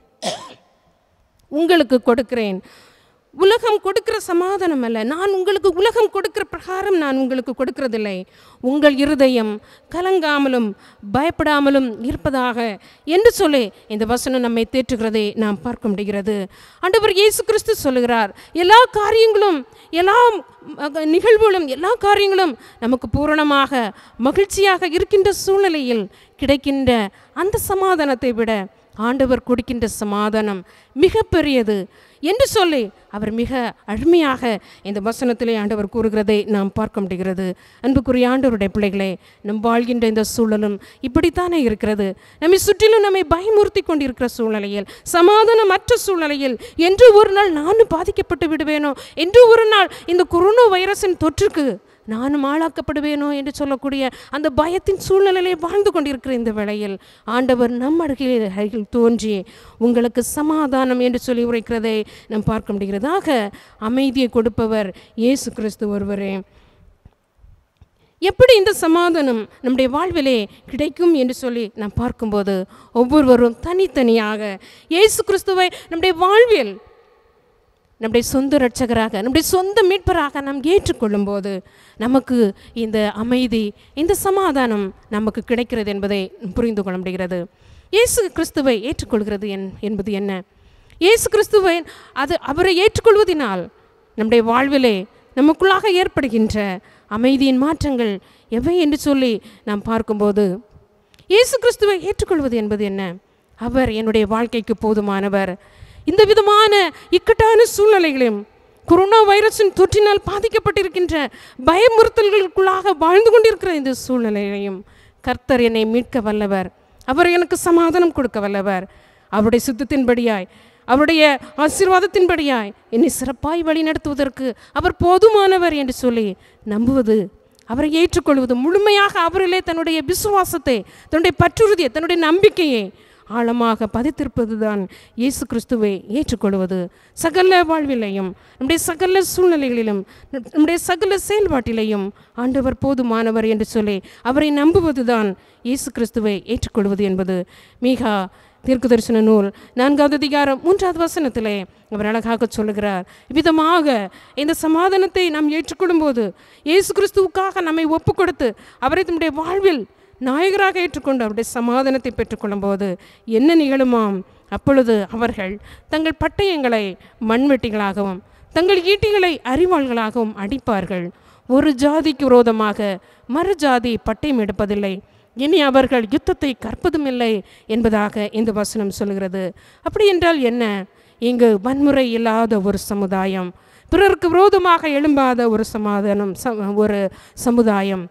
Speaker 3: உங்களுக்கு கொடுக்கிறேன் உலகம் கொடுக்கிற சமாதானம் அல்ல நான் உங்களுக்கு உலகம் கொடுக்கிற பிரகாரம் நான் உங்களுக்கு கொடுக்கிறதில்லை உங்கள் இருதயம் கலங்காமலும் பயப்படாமலும் இருப்பதாக என்று சொல்லி இந்த வசனம் நம்மை தேற்றுகிறதை நாம் பார்க்க முடிகிறது ஆண்டவர் இயேசு கிறிஸ்து சொல்லுகிறார் எல்லா காரியங்களும் எல்லா மக- நிகழ்வுகளும் எல்லா காரியங்களும் நமக்கு பூரணமாக மகிழ்ச்சியாக இருக்கின்ற சூழ்நிலையில் கிடைக்கின்ற அந்த சமாதானத்தை விட ஆண்டவர் கொடுக்கின்ற சமாதானம் மிகப்பெரியது என்று சொல்லி அவர் மிக அருமையாக இந்த வசனத்திலே ஆண்டவர் கூறுகிறதை நாம் பார்க்க முடிகிறது அன்புக்குரிய ஆண்டவருடைய பிள்ளைகளே நம் வாழ்கின்ற இந்த சூழலும் இப்படித்தானே இருக்கிறது நம்மை சுற்றிலும் நம்மை பயமுறுத்தி கொண்டிருக்கிற சூழ்நிலையில் சமாதானமற்ற சூழ்நிலையில் என்று ஒரு நாள் நானும் பாதிக்கப்பட்டு விடுவேனோ என்று ஒரு நாள் இந்த கொரோனா வைரஸின் தொற்றுக்கு நானும் ஆளாக்கப்படுவேனோ என்று சொல்லக்கூடிய அந்த பயத்தின் சூழ்நிலையிலே வாழ்ந்து கொண்டிருக்கிற இந்த வேளையில் ஆண்டவர் நம் அருகில் அருகில் தோன்றி உங்களுக்கு சமாதானம் என்று சொல்லி உரைக்கிறதை நாம் பார்க்க முடிகிறது ஆக அமைதியை கொடுப்பவர் இயேசு கிறிஸ்து ஒருவரே எப்படி இந்த சமாதானம் நம்முடைய வாழ்விலே கிடைக்கும் என்று சொல்லி நாம் பார்க்கும்போது ஒவ்வொருவரும் தனித்தனியாக இயேசு கிறிஸ்துவை நம்முடைய வாழ்வில் நம்முடைய சொந்த இரட்சகராக நம்முடைய சொந்த மீட்பராக நாம் ஏற்றுக்கொள்ளும்போது நமக்கு இந்த அமைதி இந்த சமாதானம் நமக்கு கிடைக்கிறது என்பதை புரிந்து கொள்ள முடிகிறது இயேசு கிறிஸ்துவை ஏற்றுக்கொள்கிறது என் என்பது என்ன இயேசு கிறிஸ்துவை அது அவரை ஏற்றுக்கொள்வதினால் நம்முடைய வாழ்விலே நமக்குள்ளாக ஏற்படுகின்ற அமைதியின் மாற்றங்கள் எவை என்று சொல்லி நாம் பார்க்கும்போது இயேசு கிறிஸ்துவை ஏற்றுக்கொள்வது என்பது என்ன அவர் என்னுடைய வாழ்க்கைக்கு போதுமானவர் இந்த விதமான இக்கட்டான சூழ்நிலைகளையும் கொரோனா வைரஸின் தொற்றினால் பாதிக்கப்பட்டிருக்கின்ற பயமுறுத்தல்களுக்குள்ளாக வாழ்ந்து கொண்டிருக்கிற இந்த சூழ்நிலையையும் கர்த்தர் என்னை மீட்க வல்லவர் அவர் எனக்கு சமாதானம் கொடுக்க வல்லவர் அவருடைய சித்தத்தின்படியாய் அவருடைய ஆசீர்வாதத்தின்படியாய் என்னை சிறப்பாய் வழி நடத்துவதற்கு அவர் போதுமானவர் என்று சொல்லி நம்புவது அவரை ஏற்றுக்கொள்வது முழுமையாக அவரிலே தன்னுடைய விசுவாசத்தை தன்னுடைய பற்றுறுதியை தன்னுடைய நம்பிக்கையை ஆழமாக பதித்திருப்பது தான் இயேசு கிறிஸ்துவை ஏற்றுக்கொள்வது சகல வாழ்விலையும் நம்முடைய சகல சூழ்நிலைகளிலும் நம்முடைய சகல செயல்பாட்டிலையும் ஆண்டவர் போதுமானவர் என்று சொல்லி அவரை நம்புவது தான் இயேசு கிறிஸ்துவை ஏற்றுக்கொள்வது என்பது மீகா தீர்க்க தரிசன நூல் நான்காவது அதிகாரம் மூன்றாவது வசனத்திலே அவர் அழகாக சொல்லுகிறார் விதமாக இந்த சமாதானத்தை நாம் ஏற்றுக்கொள்ளும்போது இயேசு கிறிஸ்துவுக்காக நம்மை ஒப்பு கொடுத்து அவரை தம்முடைய வாழ்வில் நாயகராக ஏற்றுக்கொண்டு அவருடைய சமாதானத்தை பெற்றுக்கொள்ளும்போது என்ன நிகழுமாம் அப்பொழுது அவர்கள் தங்கள் பட்டயங்களை மண்வெட்டிகளாகவும் தங்கள் ஈட்டிகளை அறிவாள்களாகவும் அடிப்பார்கள் ஒரு ஜாதிக்கு விரோதமாக மறு ஜாதி பட்டயம் எடுப்பதில்லை இனி அவர்கள் யுத்தத்தை கற்பதுமில்லை என்பதாக இந்த வசனம் சொல்கிறது அப்படி என்றால் என்ன இங்கு வன்முறை இல்லாத ஒரு சமுதாயம் பிறருக்கு விரோதமாக எழும்பாத ஒரு சமாதானம் ச- ஒரு சமுதாயம்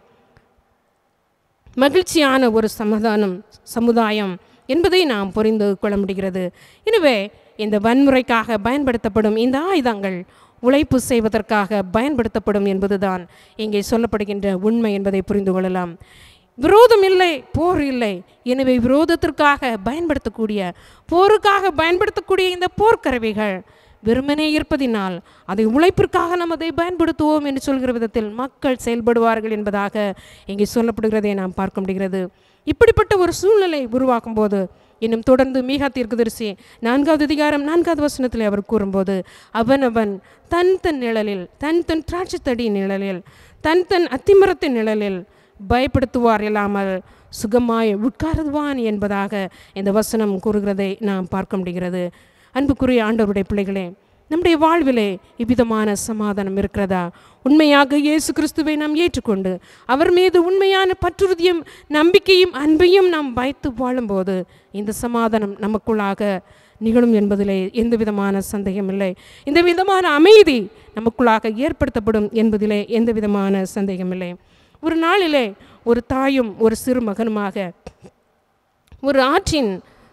Speaker 3: மகிழ்ச்சியான ஒரு சமாதானம் சமுதாயம் என்பதை நாம் புரிந்து கொள்ள முடிகிறது எனவே இந்த வன்முறைக்காக பயன்படுத்தப்படும் இந்த ஆயுதங்கள் உழைப்பு செய்வதற்காக பயன்படுத்தப்படும் என்பதுதான் இங்கே சொல்லப்படுகின்ற உண்மை என்பதை புரிந்து கொள்ளலாம் விரோதம் இல்லை போர் இல்லை எனவே விரோதத்திற்காக பயன்படுத்தக்கூடிய போருக்காக பயன்படுத்தக்கூடிய இந்த போர்க்கருவிகள் வெறுமனே இருப்பதினால் அதை உழைப்பிற்காக நாம் அதை பயன்படுத்துவோம் என்று சொல்கிற விதத்தில் மக்கள் செயல்படுவார்கள் என்பதாக இங்கே சொல்லப்படுகிறதை நாம் பார்க்க முடிகிறது இப்படிப்பட்ட ஒரு சூழ்நிலை உருவாக்கும் போது இன்னும் தொடர்ந்து மீகா தீர்க்கதரிசி நான்காவது அதிகாரம் நான்காவது வசனத்தில் அவர் கூறும்போது அவனவன் தன் தன் நிழலில் தன் தன் திராட்சைத்தடி நிழலில் தன் தன் அத்திமரத்தின் நிழலில் பயப்படுத்துவார் இல்லாமல் சுகமாய் உட்காருவான் என்பதாக இந்த வசனம் கூறுகிறதை நாம் பார்க்க முடிகிறது அன்புக்குரிய ஆண்டவருடைய பிள்ளைகளே நம்முடைய வாழ்விலே இவ்விதமான சமாதானம் இருக்கிறதா உண்மையாக இயேசு கிறிஸ்துவை நாம் ஏற்றுக்கொண்டு அவர் மீது உண்மையான பற்றுறுதியும் நம்பிக்கையும் அன்பையும் நாம் வைத்து வாழும்போது இந்த சமாதானம் நமக்குள்ளாக நிகழும் என்பதிலே எந்த விதமான சந்தேகமில்லை இந்த விதமான அமைதி நமக்குள்ளாக ஏற்படுத்தப்படும் என்பதிலே எந்த விதமான சந்தேகமில்லை ஒரு நாளிலே ஒரு தாயும் ஒரு சிறு மகனுமாக ஒரு ஆற்றின்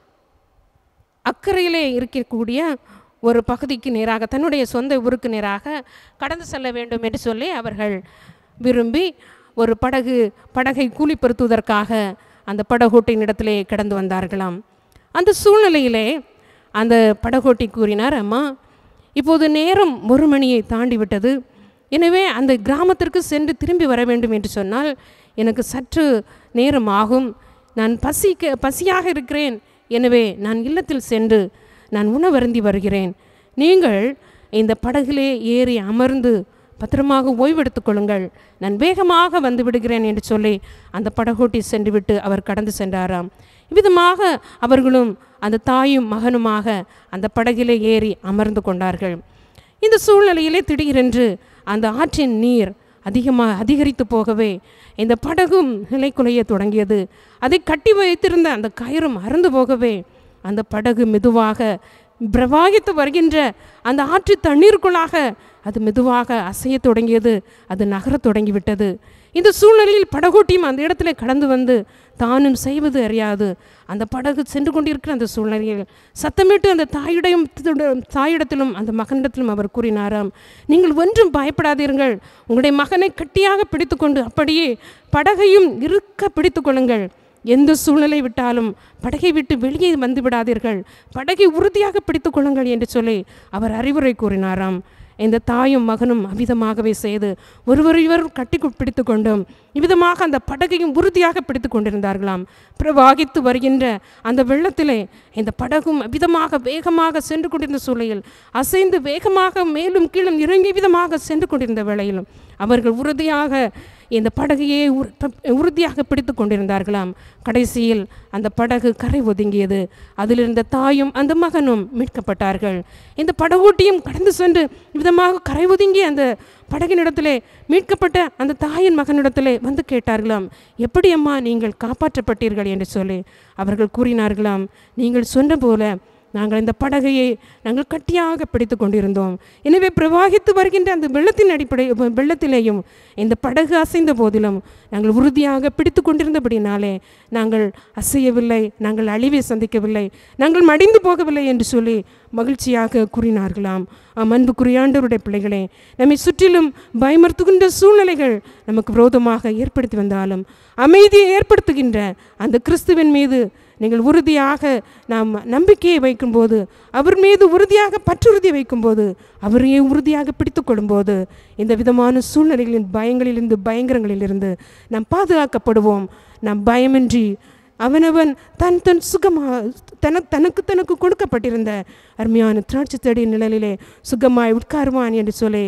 Speaker 3: அக்கறையிலே இருக்கக்கூடிய ஒரு பகுதிக்கு நேராக தன்னுடைய சொந்த ஊருக்கு நேராக கடந்து செல்ல வேண்டும் என்று சொல்லி அவர்கள் விரும்பி ஒரு படகு படகை கூலிப்படுத்துவதற்காக அந்த படகோட்டின் இடத்திலே கடந்து வந்தார்களாம் அந்த சூழ்நிலையிலே அந்த படகோட்டி கூறினார் அம்மா இப்போது நேரம் ஒரு மணியை தாண்டி விட்டது எனவே அந்த கிராமத்திற்கு சென்று திரும்பி வர வேண்டும் என்று சொன்னால் எனக்கு சற்று நேரம் ஆகும் நான் பசிக்க பசியாக இருக்கிறேன் எனவே நான் இல்லத்தில் சென்று நான் உணவருந்தி வருகிறேன் நீங்கள் இந்த படகிலே ஏறி அமர்ந்து பத்திரமாக ஓய்வெடுத்துக் கொள்ளுங்கள் நான் வேகமாக வந்து விடுகிறேன் என்று சொல்லி அந்த படகோட்டி சென்றுவிட்டு அவர் கடந்து சென்றாராம் இவ்விதமாக அவர்களும் அந்த தாயும் மகனுமாக அந்த படகிலே ஏறி அமர்ந்து கொண்டார்கள் இந்த சூழ்நிலையிலே திடீரென்று அந்த ஆற்றின் நீர் அதிகமாக அதிகரித்து போகவே இந்த படகும் நிலைக்குலைய தொடங்கியது அதை கட்டி வைத்திருந்த அந்த கயிறும் அறுந்து போகவே அந்த படகு மெதுவாக பிரவாகித்து வருகின்ற அந்த ஆற்று தண்ணீருக்குள்ளாக அது மெதுவாக அசையத் தொடங்கியது அது நகரத் தொடங்கிவிட்டது இந்த சூழ்நிலையில் படகோட்டியும் அந்த இடத்துல கடந்து வந்து தானும் செய்வது அறியாது அந்த படகு சென்று கொண்டிருக்கிற அந்த சூழ்நிலையில் சத்தமிட்டு அந்த தாயுடையும் தாயிடத்திலும் அந்த மகனிடத்திலும் அவர் கூறினாராம் நீங்கள் ஒன்றும் பயப்படாதீர்கள் உங்களுடைய மகனை கட்டியாக பிடித்துக்கொண்டு அப்படியே படகையும் இருக்க பிடித்துக் கொள்ளுங்கள் எந்த சூழ்நிலை விட்டாலும் படகை விட்டு வெளியே வந்து விடாதீர்கள் படகை உறுதியாக பிடித்துக் கொள்ளுங்கள் என்று சொல்லி அவர் அறிவுரை கூறினாராம் இந்த தாயும் மகனும் அவ்விதமாகவே செய்து ஒருவரையொருவர் கட்டி பிடித்து கொண்டும் இவ்விதமாக அந்த படகையும் உறுதியாக பிடித்து கொண்டிருந்தார்களாம் பிரவாகித்து வருகின்ற அந்த வெள்ளத்திலே இந்த படகும் அவ்விதமாக வேகமாக சென்று கொண்டிருந்த சூழலில் அசைந்து வேகமாக மேலும் கீழும் இறங்கி விதமாக சென்று கொண்டிருந்த வேளையிலும் அவர்கள் உறுதியாக இந்த படகையே உறு- த- உறுதியாக பிடித்து கொண்டிருந்தார்களாம் கடைசியில் அந்த படகு கரை ஒதுங்கியது அதிலிருந்த தாயும் அந்த மகனும் மீட்கப்பட்டார்கள் இந்த படகோட்டியும் கடந்து சென்று விதமாக கரை ஒதுங்கிய அந்த படகினிடத்திலே மீட்கப்பட்ட அந்த தாயின் மகனிடத்திலே வந்து கேட்டார்களாம் எப்படி அம்மா நீங்கள் காப்பாற்றப்பட்டீர்கள் என்று சொல்லி அவர்கள் கூறினார்களாம் நீங்கள் சொன்ன போல நாங்கள் இந்த படகையை நாங்கள் கட்டியாக பிடித்து கொண்டிருந்தோம் எனவே பிரவாகித்து வருகின்ற அந்த வெள்ளத்தின் அடிப்படை வெ- வெள்ளத்திலேயும் இந்த படகு அசைந்த போதிலும் நாங்கள் உறுதியாக பிடித்து கொண்டிருந்தபடினாலே நாங்கள் அசையவில்லை நாங்கள் அழிவை சந்திக்கவில்லை நாங்கள் மடிந்து போகவில்லை என்று சொல்லி மகிழ்ச்சியாக கூறினார்களாம் ஆம் அன்புக்குரிய ஆண்டவருடைய பிள்ளைகளே நம்மை சுற்றிலும் பயமுறுத்துகின்ற சூழ்நிலைகள் நமக்கு விரோதமாக ஏற்படுத்தி வந்தாலும் அமைதியை ஏற்படுத்துகின்ற அந்த கிறிஸ்துவின் மீது நீங்கள் உறுதியாக நாம் நம்பிக்கையை வைக்கும்போது அவர் மீது உறுதியாக பற்றுறுதி வைக்கும்போது அவரையே உறுதியாக பிடித்து கொள்ளும்போது இந்த விதமான சூழ்நிலைகளின் பயங்களிலிருந்து பயங்கரங்களிலிருந்து நாம் பாதுகாக்கப்படுவோம் நாம் பயமின்றி அவனவன் தன் தன் சுகமா தன தனக்கு தனக்கு கொடுக்கப்பட்டிருந்த அருமையான திராட்சை செடி நிழலிலே சுகமாய் உட்காருவான் என்று சொல்லி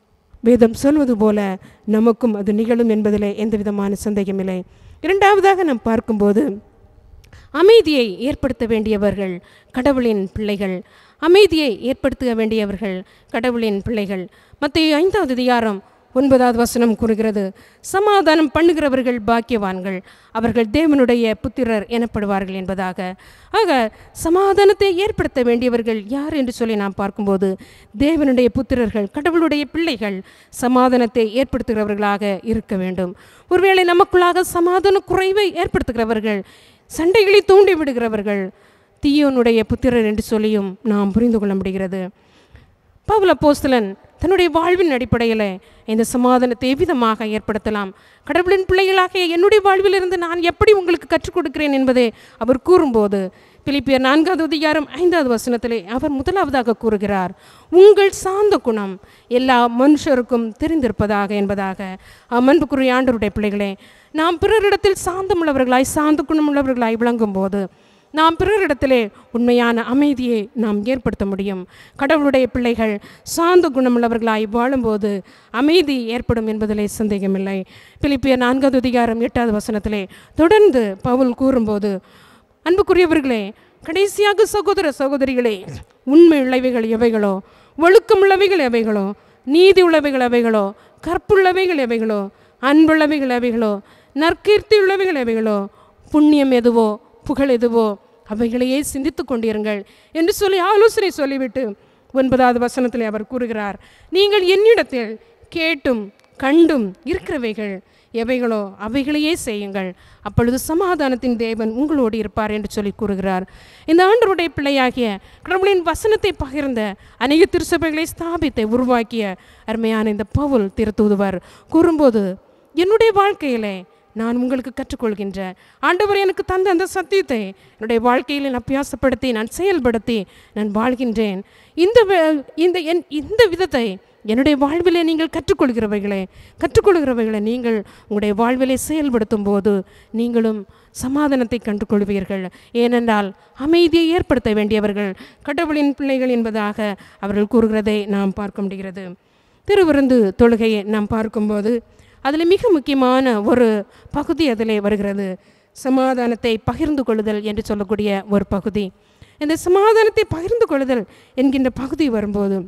Speaker 3: வேதம் சொல்வது போல நமக்கும் அது நிகழும் என்பதிலே எந்த விதமான சந்தேகமில்லை இரண்டாவதாக நாம் பார்க்கும்போது அமைதியை ஏற்படுத்த வேண்டியவர்கள் கடவுளின் பிள்ளைகள் அமைதியை ஏற்படுத்த வேண்டியவர்கள் கடவுளின் பிள்ளைகள் மத்திய ஐந்தாவது அதிகாரம் ஒன்பதாவது வசனம் கூறுகிறது சமாதானம் பண்ணுகிறவர்கள் பாக்கியவான்கள் அவர்கள் தேவனுடைய புத்திரர் எனப்படுவார்கள் என்பதாக ஆக சமாதானத்தை ஏற்படுத்த வேண்டியவர்கள் யார் என்று சொல்லி நாம் பார்க்கும்போது தேவனுடைய புத்திரர்கள் கடவுளுடைய பிள்ளைகள் சமாதானத்தை ஏற்படுத்துகிறவர்களாக இருக்க வேண்டும் ஒருவேளை நமக்குள்ளாக சமாதான குறைவை ஏற்படுத்துகிறவர்கள் சண்டைகளை தூண்டி விடுகிறவர்கள் தீயோனுடைய புத்திரர் என்று சொல்லியும் நாம் புரிந்து கொள்ள முடிகிறது பவுல போஸ்தலன் தன்னுடைய வாழ்வின் அடிப்படையில் இந்த சமாதானத்தை எவ்விதமாக ஏற்படுத்தலாம் கடவுளின் பிள்ளைகளாகிய என்னுடைய வாழ்விலிருந்து நான் எப்படி உங்களுக்கு கற்றுக் கொடுக்கிறேன் என்பதை அவர் கூறும்போது பிலிப்பியர் நான்காவது அதிகாரம் ஐந்தாவது வசனத்திலே அவர் முதலாவதாக கூறுகிறார் உங்கள் சாந்த குணம் எல்லா மனுஷருக்கும் தெரிந்திருப்பதாக என்பதாக அம்மன்புக்குரிய ஆண்டவருடைய பிள்ளைகளே நாம் பிறரிடத்தில் சாந்தமுள்ளவர்களாய் சாந்த குணமுள்ளவர்களாய் விளங்கும் போது நாம் பிறரிடத்திலே உண்மையான அமைதியை நாம் ஏற்படுத்த முடியும் கடவுளுடைய பிள்ளைகள் சாந்த குணமுள்ளவர்களாய் வாழும்போது அமைதி ஏற்படும் என்பதிலே சந்தேகமில்லை பிலிப்பிய நான்காவது அதிகாரம் எட்டாவது வசனத்திலே தொடர்ந்து பவுல் கூறும்போது அன்புக்குரியவர்களே கடைசியாக சகோதர சகோதரிகளே உண்மை உள்ளவைகள் எவைகளோ ஒழுக்கம் உள்ளவைகள் எவைகளோ நீதி உள்ளவைகள் எவைகளோ கற்புள்ளவைகள் எவைகளோ அன்புள்ளவைகள் எவைகளோ நற்கீர்த்தி உள்ளவைகள் எவைகளோ புண்ணியம் எதுவோ புகழ் எதுவோ அவைகளையே சிந்தித்து கொண்டிருங்கள் என்று சொல்லி ஆலோசனை சொல்லிவிட்டு ஒன்பதாவது வசனத்தில் அவர் கூறுகிறார் நீங்கள் என்னிடத்தில் கேட்டும் கண்டும் இருக்கிறவைகள் எவைகளோ அவைகளையே செய்யுங்கள் அப்பொழுது சமாதானத்தின் தேவன் உங்களோடு இருப்பார் என்று சொல்லி கூறுகிறார் இந்த ஆண்டவருடைய பிள்ளையாகிய கடவுளின் வசனத்தை பகிர்ந்த அநேக திருச்சபைகளை ஸ்தாபித்து உருவாக்கிய அருமையான இந்த பவுல் திருத்தூதுவர் கூறும்போது என்னுடைய வாழ்க்கையிலே நான் உங்களுக்கு கற்றுக்கொள்கின்ற ஆண்டவர் எனக்கு தந்த அந்த சத்தியத்தை என்னுடைய வாழ்க்கையில் நான் அபியாசப்படுத்தி நான் செயல்படுத்தி நான் வாழ்கின்றேன் இந்த வே- இந்த என் இந்த விதத்தை என்னுடைய வாழ்விலே நீங்கள் கற்றுக்கொள்கிறவைகளே கற்றுக்கொள்கிறவைகளை நீங்கள் உங்களுடைய வாழ்விலே செயல்படுத்தும் போது நீங்களும் சமாதானத்தை கண்டுகொள்வீர்கள் ஏனென்றால் அமைதியை ஏற்படுத்த வேண்டியவர்கள் கடவுளின் பிள்ளைகள் என்பதாக அவர்கள் கூறுகிறதை நாம் பார்க்க முடிகிறது திருவிருந்து தொழுகையை நாம் பார்க்கும்போது அதில் மிக முக்கியமான ஒரு பகுதி அதிலே வருகிறது சமாதானத்தை பகிர்ந்து கொள்ளுதல் என்று சொல்லக்கூடிய ஒரு பகுதி இந்த சமாதானத்தை பகிர்ந்து கொள்ளுதல் என்கின்ற பகுதி வரும்போது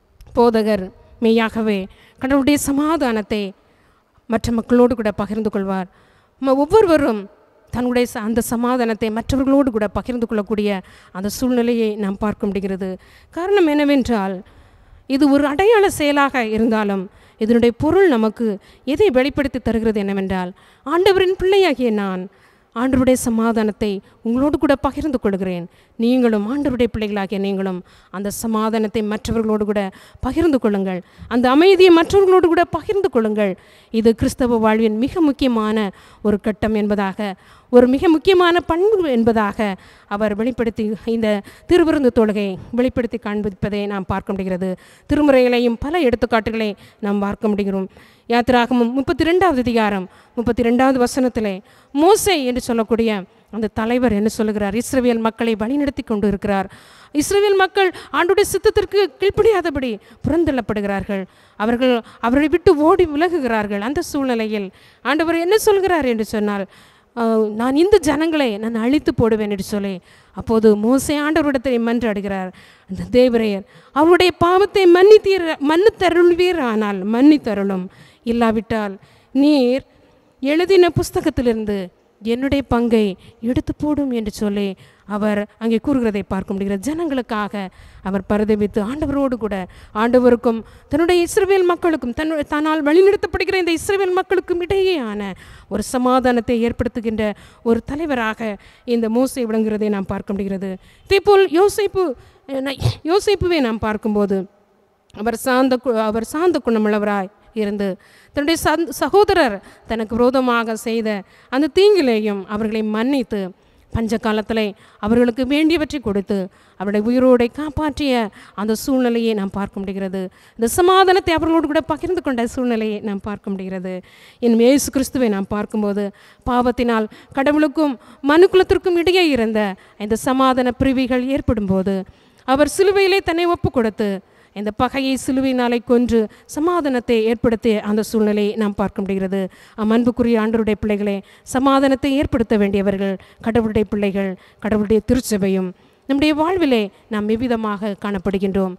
Speaker 3: போதகர் மெய்யாகவே கடவுளுடைய சமாதானத்தை மற்ற மக்களோடு கூட பகிர்ந்து கொள்வார் ம- ஒவ்வொருவரும் தன்னுடைய ச- அந்த சமாதானத்தை மற்றவர்களோடு கூட பகிர்ந்து கொள்ளக்கூடிய அந்த சூழ்நிலையை நாம் பார்க்க முடிகிறது காரணம் என்னவென்றால் இது ஒரு அடையாள செயலாக இருந்தாலும் இதனுடைய பொருள் நமக்கு எதை வெளிப்படுத்தி தருகிறது என்னவென்றால் ஆண்டவரின் பிள்ளையாகிய நான் ஆண்டவருடைய சமாதானத்தை உங்களோடு கூட பகிர்ந்து கொள்கிறேன் நீங்களும் ஆண்டவருடைய பிள்ளைகளாகிய நீங்களும் அந்த சமாதானத்தை மற்றவர்களோடு கூட பகிர்ந்து கொள்ளுங்கள் அந்த அமைதியை மற்றவர்களோடு கூட பகிர்ந்து கொள்ளுங்கள் இது கிறிஸ்தவ வாழ்வின் மிக முக்கியமான ஒரு கட்டம் என்பதாக ஒரு மிக முக்கியமான பண்பு என்பதாக அவர் வெளிப்படுத்தி இந்த திருவிருந்து தொழுகை வெளிப்படுத்தி காண்பிப்பதை நாம் பார்க்க முடிகிறது திருமுறைகளையும் பல எடுத்துக்காட்டுகளை நாம் பார்க்க முடிகிறோம் யாத்திராகமும் முப்பத்தி ரெண்டாவது அதிகாரம் முப்பத்தி ரெண்டாவது வசனத்திலே மோசே என்று சொல்லக்கூடிய அந்த தலைவர் என்ன சொல்லுகிறார் இஸ்ரவேல் மக்களை வழிநடத்தி கொண்டு இருக்கிறார் இஸ்ரவேல் மக்கள் ஆண்டுடைய சித்தத்திற்கு கீழ்ப்படியாதபடி புறந்தள்ளப்படுகிறார்கள் அவர்கள் அவரை விட்டு ஓடி விலகுகிறார்கள் அந்த சூழ்நிலையில் ஆண்டவர் என்ன சொல்கிறார் என்று சொன்னால் ஆஹ், நான் இந்த ஜனங்களை நான் அழித்து போடுவேன் என்று சொல்லி அப்போது மோசே ஆண்டவரிடத்தை மன்றாடுகிறார் அந்த தேவரையர் அவருடைய பாவத்தை மன்னித்தீர் மன்னித்தருள்வீர் ஆனால் மன்னித்தருளும் இல்லாவிட்டால் நீர் எழுதின புஸ்தகத்திலிருந்து என்னுடைய பங்கை எடுத்து போடும் என்று சொல்லி அவர் அங்கே கூறுகிறதை பார்க்க முடிகிறது ஜனங்களுக்காக அவர் பரிதவித்து ஆண்டவரோடு கூட ஆண்டவருக்கும் தன்னுடைய இஸ்ரவேல் மக்களுக்கும் தன் தன்னால் வழிநடத்தப்படுகிற இந்த இஸ்ரவேல் மக்களுக்கும் இடையேயான ஒரு சமாதானத்தை ஏற்படுத்துகின்ற ஒரு தலைவராக இந்த மோசை விளங்குகிறதை நாம் பார்க்க முடிகிறது இதேபோல் யோசிப்பு யோசிப்புவை நாம் பார்க்கும்போது அவர் சாந்த கு- அவர் சாந்த குணமுள்ளவராய் இருந்து தன்னுடைய சந் சகோதரர் தனக்கு விரோதமாக செய்த அந்த தீங்கிலேயும் அவர்களை மன்னித்து பஞ்ச காலத்திலே அவர்களுக்கு வேண்டியவற்றை கொடுத்து அவருடைய உயிரோடை காப்பாற்றிய அந்த சூழ்நிலையை நாம் பார்க்க முடிகிறது இந்த சமாதானத்தை அவர்களோடு கூட பகிர்ந்து கொண்ட சூழ்நிலையை நாம் பார்க்க முடிகிறது என் இயேசு கிறிஸ்துவை நாம் பார்க்கும்போது பாவத்தினால் கடவுளுக்கும் மனுக்குலத்திற்கும் இடையே இருந்த இந்த சமாதான பிரிவுகள் ஏற்படும்போது அவர் சிலுவையிலே தன்னை ஒப்பு கொடுத்து இந்த பகையை சிலுவையினாலே கொன்று சமாதானத்தை ஏற்படுத்திய அந்த சூழ்நிலையை நாம் பார்க்க முடிகிறது ஆம், அன்புக்குரிய ஆண்டவருடைய பிள்ளைகளே சமாதானத்தை ஏற்படுத்த வேண்டியவர்கள் கடவுளுடைய பிள்ளைகள் கடவுளுடைய திருச்சபையும் நம்முடைய வாழ்விலே நாம் எவ்விதமாக காணப்படுகின்றோம்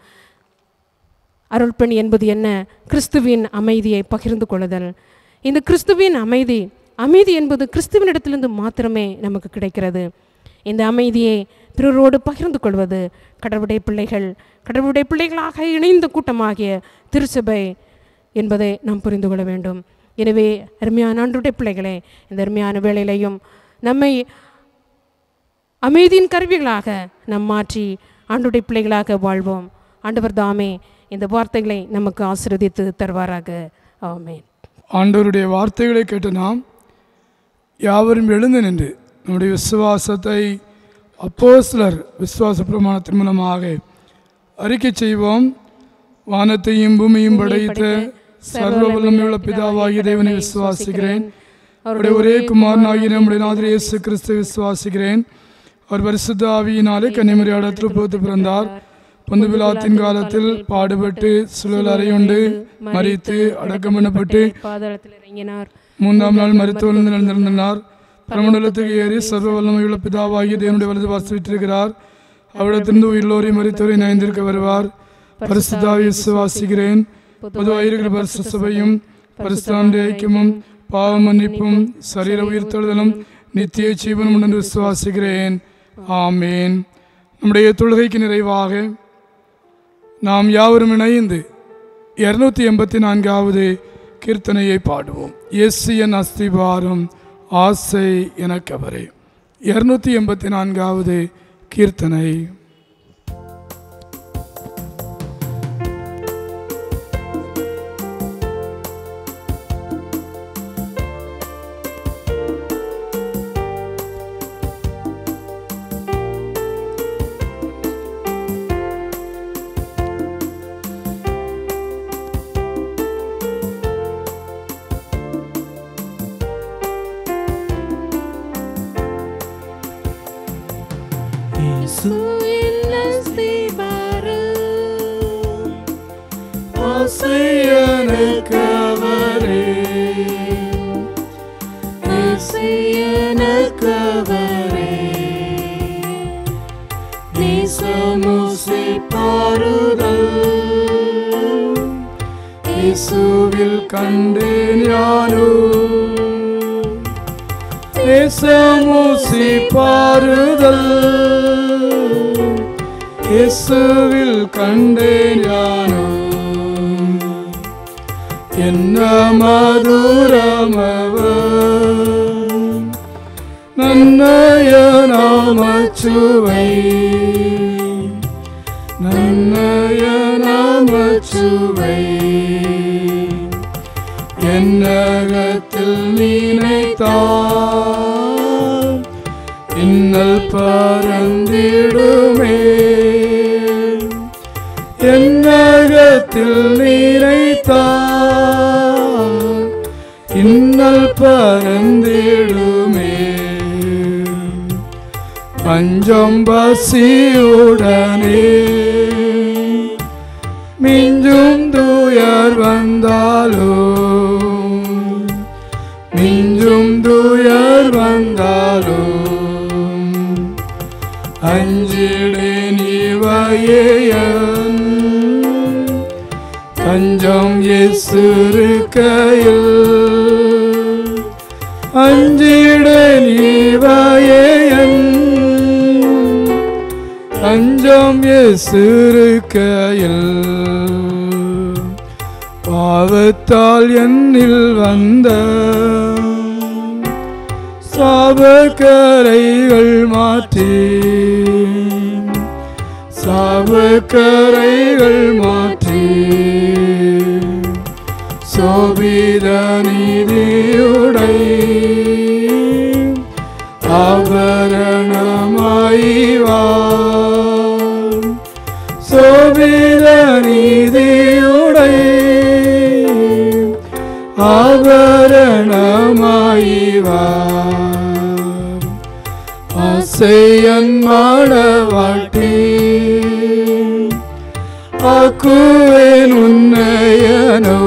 Speaker 3: அருள்பணி என்பது என்ன கிறிஸ்துவின் அமைதியை பகிர்ந்து கொள்ளுதல் இந்த கிறிஸ்துவின் அமைதி அமைதி என்பது கிறிஸ்துவனிடத்திலிருந்து மாத்திரமே நமக்கு கிடைக்கிறது இந்த அமைதியை பிறரோடு பகிர்ந்து கொள்வது கடவுளுடைய பிள்ளைகள் கடவுளுடைய பிள்ளைகளாக இணைந்த கூட்டமாகிய திருச்சபை என்பதை நாம் புரிந்து கொள்ள வேண்டும் எனவே அருமையான ஆண்டுடைய பிள்ளைகளே இந்த அருமையான வேளையிலையும் நம்மை அமைதியின் கருவிகளாக நாம் மாற்றி ஆண்டுடைய பிள்ளைகளாக வாழ்வோம் ஆண்டவர் தாமே இந்த வார்த்தைகளை நமக்கு ஆசீர்வதித்து தருவாராக ஆமென்
Speaker 2: ஆண்டவருடைய வார்த்தைகளை கேட்டு நாம் யாவரும் எழுந்து நின்று நம்முடைய விசுவாசத்தை அப்போஸ்தலர் விசுவாச பிரமாணத்தின் மூலமாக அறிக்கை செய்வோம் வானத்தையும் பூமியும் படைத்த சர்வ வல்லமையுள்ள பிதாவாகிய தேவனை விசுவாசிக்கிறேன் அவருடைய ஒரே குமாரனாகிய நம்முடைய நாதர் இயேசு கிறிஸ்து விசுவாசிக்கிறேன் அவர் பரிசுத்த ஆவியினாலே கன்னிமரியாடத்தில் போத்து பிறந்தார் பொந்து பிலாத்தின் காலத்தில் பாடுபட்டு சுழல் அறையுண்டு மறித்து அடக்கம் பண்ணப்பட்டு
Speaker 3: பாதாளத்தில் இறங்கினார்
Speaker 2: மூன்றாம் நாள் மருத்துவ எழுந்திருந்தார் பரமண்டலத்துக்கு ஏறி சர்வ வல்லமையுள்ள பிதாவாகிய தேவனுடைய வலது வாசித்திருக்கிறார் அவரிடத்திலிருந்து உயிர்லோரையும் மறித்தோரை நயந்திருக்க வருவார் பரிசுத்தாவை விசுவாசிக்கிறேன் பொதுவாக இருக்கிற பரிசு சபையும் பரிசுத்தாண்டு ஐக்கியமும் பாவ மன்னிப்பும் சரீர உயிர்த்தெழுதலும் நித்திய ஜீவனும் என்று விசுவாசிக்கிறேன் ஆமேன் நம்முடைய தொழுகைக்கு நிறைவாக நாம் யாவரும் இணைந்து இருநூத்தி எண்பத்தி நான்காவது கீர்த்தனையை பாடுவோம் எஸ் என் அஸ்திபாரம் ஆசை எனக்கவரே இருநூத்தி எண்பத்தி நான்காவது கீர்த்தனை ஆசை எனக்கவரே நேசமுசி பாருதல் இயேசுவில் கண்டேன் யானோ நேசமுசி பாருதல் இயேசுவில் கண்டேன் யானோ என்ன மதுரமவர் நன்னய நாமச்சுவை நன்னய நாமச்சுவை என்னகத்தில் நினைத்தார் இன்னல் பறந்திடுமே என்னகத்தில் நினைத்தார் இன்னல் பறந்திடுமே பஞ்சம் பசியுடனே மிஞ்சும் துயர் வந்தாலோ மிஞ்சும் துயர் வந்தாலோ அஞ்சிடே நீவையன் தஞ்சம் எசுருக்கையில் அஞ்சிட நீவையன் தஞ்சம் எசுருக்கையில் பாவத்தால் என்னில் வந்த சாபக்கரைகள் மாற்றி சாபக்கரைகள் மாற்றி சோபித நீதியுடை ஆபரணமாய்வார் சோபித நீதியுடை ஆபரணமாய்வார் ஆசையன் மாடவாட்டி ஆக்குவேன் உன்னையனோ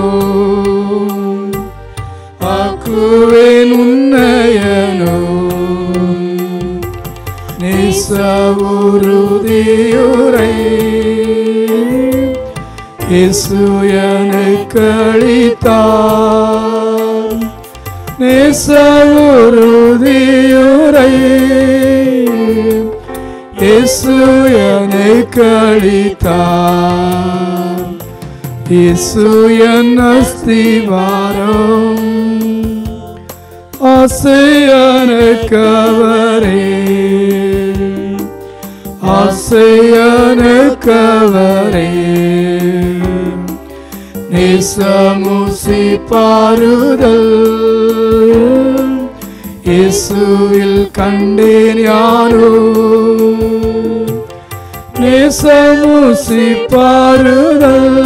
Speaker 2: ஆக்குவேன் உன்னையனோ நிசவுருதியுரை இயேசு எனக்கு அளித்தார் நேசவுருதியுரை இயேசு எனக்கு அளித்தார் இயேசு என் அஸ்திவாரம் ஆசையனக்கவரே ஆசையனக்கவரே நேசமுசி பாருதல் இயேசுவில் கண்டேன் யாரோ நேசமுசி பாருதல்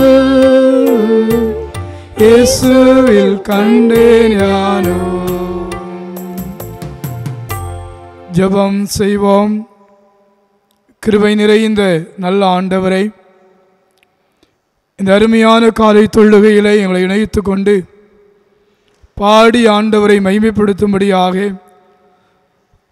Speaker 2: இயேசுவில் கண்டேன் யானோ ஜெபம் செய்வோம் கிருபை நிறைந்த நல்ல ஆண்டவரை இந்த அருமையான காலை தொழுகையிலே எங்களை இணைத்து கொண்டு பாடி ஆண்டவரை மைமைப்படுத்தும்படியாக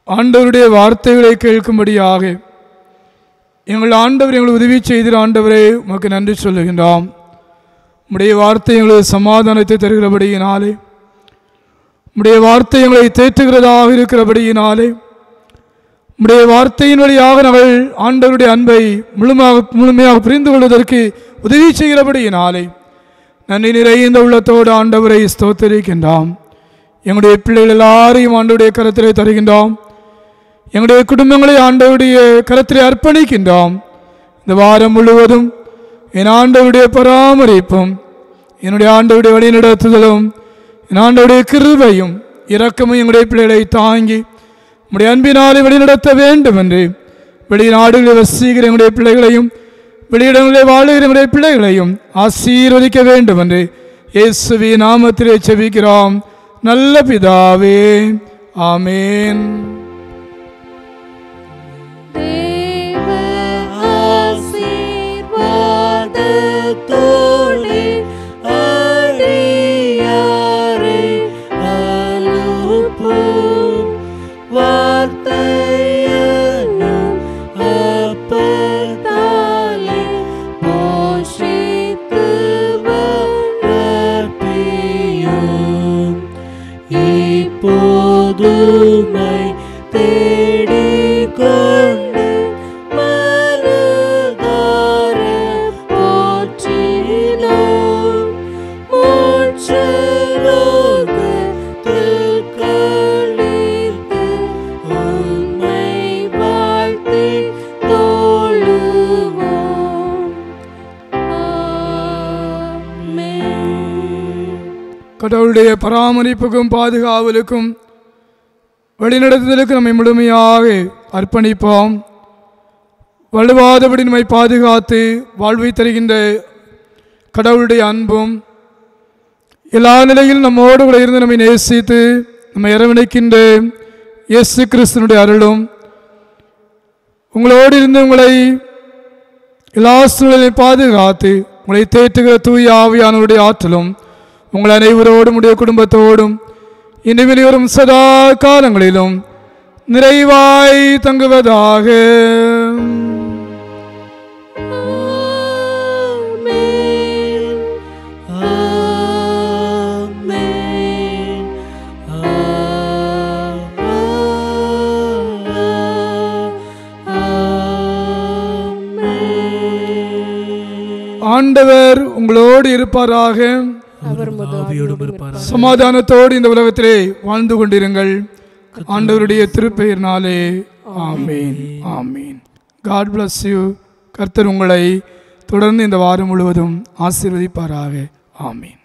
Speaker 2: ஆண்டவருடைய வார்த்தைகளை கேட்கும்படியாக எங்கள் ஆண்டவர் எங்களுக்கு உதவி செய்திரு ஆண்டவரே உமக்கு நன்றி சொல்லுகின்றோம் உம்முடைய வார்த்தை எங்களுக்கு சமாதானத்தை தருகிறபடியினாலே உம்முடைய வார்த்தை எங்களை தேற்றுகிறதாக இருக்கிறபடியினாலே உம்முடைய வார்த்தையின் வழியாக நாங்கள் ஆண்டவருடைய அன்பை முழுமையாக முழுமையாக புரிந்து கொள்வதற்கு உதவி செய்கிறபடியினாலே நன்றி நிறைந்த உள்ளத்தோடு ஆண்டவரை ஸ்தோத்தரிக்கின்றோம் எங்களுடைய பிள்ளைகள் எல்லாரையும் ஆண்டவருடைய கரத்திலே தருகின்றோம் எங்களுடைய குடும்பங்களை ஆண்டவருடைய கரத்திலே அர்ப்பணிக்கின்றோம் இந்த வாரம் முழுவதும் என் ஆண்டவருடைய பராமரிப்பும் என்னுடைய ஆண்டவருடைய வழிநடத்துதலும் என் ஆண்டவருடைய கிருபையும் இரக்கமும் எங்களுடைய பிள்ளைகளை தாங்கி உம்முடைய அன்பினாலே வழிநடத்த வேண்டும் என்று வெளிநாடுகளில் வசிக்கிற எங்களுடைய பிள்ளைகளையும் வெளியிடங்களில் வாழுகிற எங்களுடைய பிள்ளைகளையும் ஆசீர்வதிக்க வேண்டும் என்று இயேசுவி நாமத்திலே செபிக்கிறோம் நல்ல பிதாவே ஆமேன்
Speaker 5: தேவ ஆசீர்வாதத்தோடே அடியாரை அனுப்பும் வார்த்தையனும் அப்பத்தாலே போஷித்து வளர்ப்பியும் இப்போதுமை தேடிக் கொண்டு மனதார போற்றினோம் மோட்சலோகத்தில் களித்து உம்மை வாழ்த்தி தொழுவோம். ஆமென்.
Speaker 2: கடவுளுடைய பராமரிப்புக்கும் பாதுகாவலுக்கும் வழிநடத்துதலுக்கு நம்மை முழுமையாக அர்ப்பணிப்போம் வலுவாதபடி நம்மை பாதுகாத்து வாழ்வை தருகின்ற கடவுளுடைய அன்பும் எல்லா நிலையிலும் நம்மோடு கூட இருந்து நம்மை நேசித்து நம்மை அரவணைக்கின்ற இயேசு கிறிஸ்தனுடைய அருளும் உங்களோடு இருந்து உங்களை எல்லா சூழலையும் பாதுகாத்து உங்களை தேற்றுகிற தூய ஆவியானவருடைய ஆற்றலும் உங்கள் அனைவரோடும் உடைய குடும்பத்தோடும் இனி வெளிவரும் சதா காலங்களிலும் நிறைவாய் தங்குவதாக
Speaker 5: ஆமென். ஆமென். ஆமென்.
Speaker 2: ஆண்டவர் உங்களோடு இருப்பாராக
Speaker 3: அவர்
Speaker 4: ஆவியோடும் இருப்பார்
Speaker 2: சமாதானத்தோடு இந்த உலகத்திலே வாழ்ந்து கொண்டிருங்கள் ஆண்டவருடைய திருப்பெயர்னாலே ஆமீன் ஆமீன் காட் bless யூ கர்த்தர் உங்களை தொடர்ந்து இந்த வாரம் முழுவதும் ஆசீர்வதிப்பாராக ஆமீன்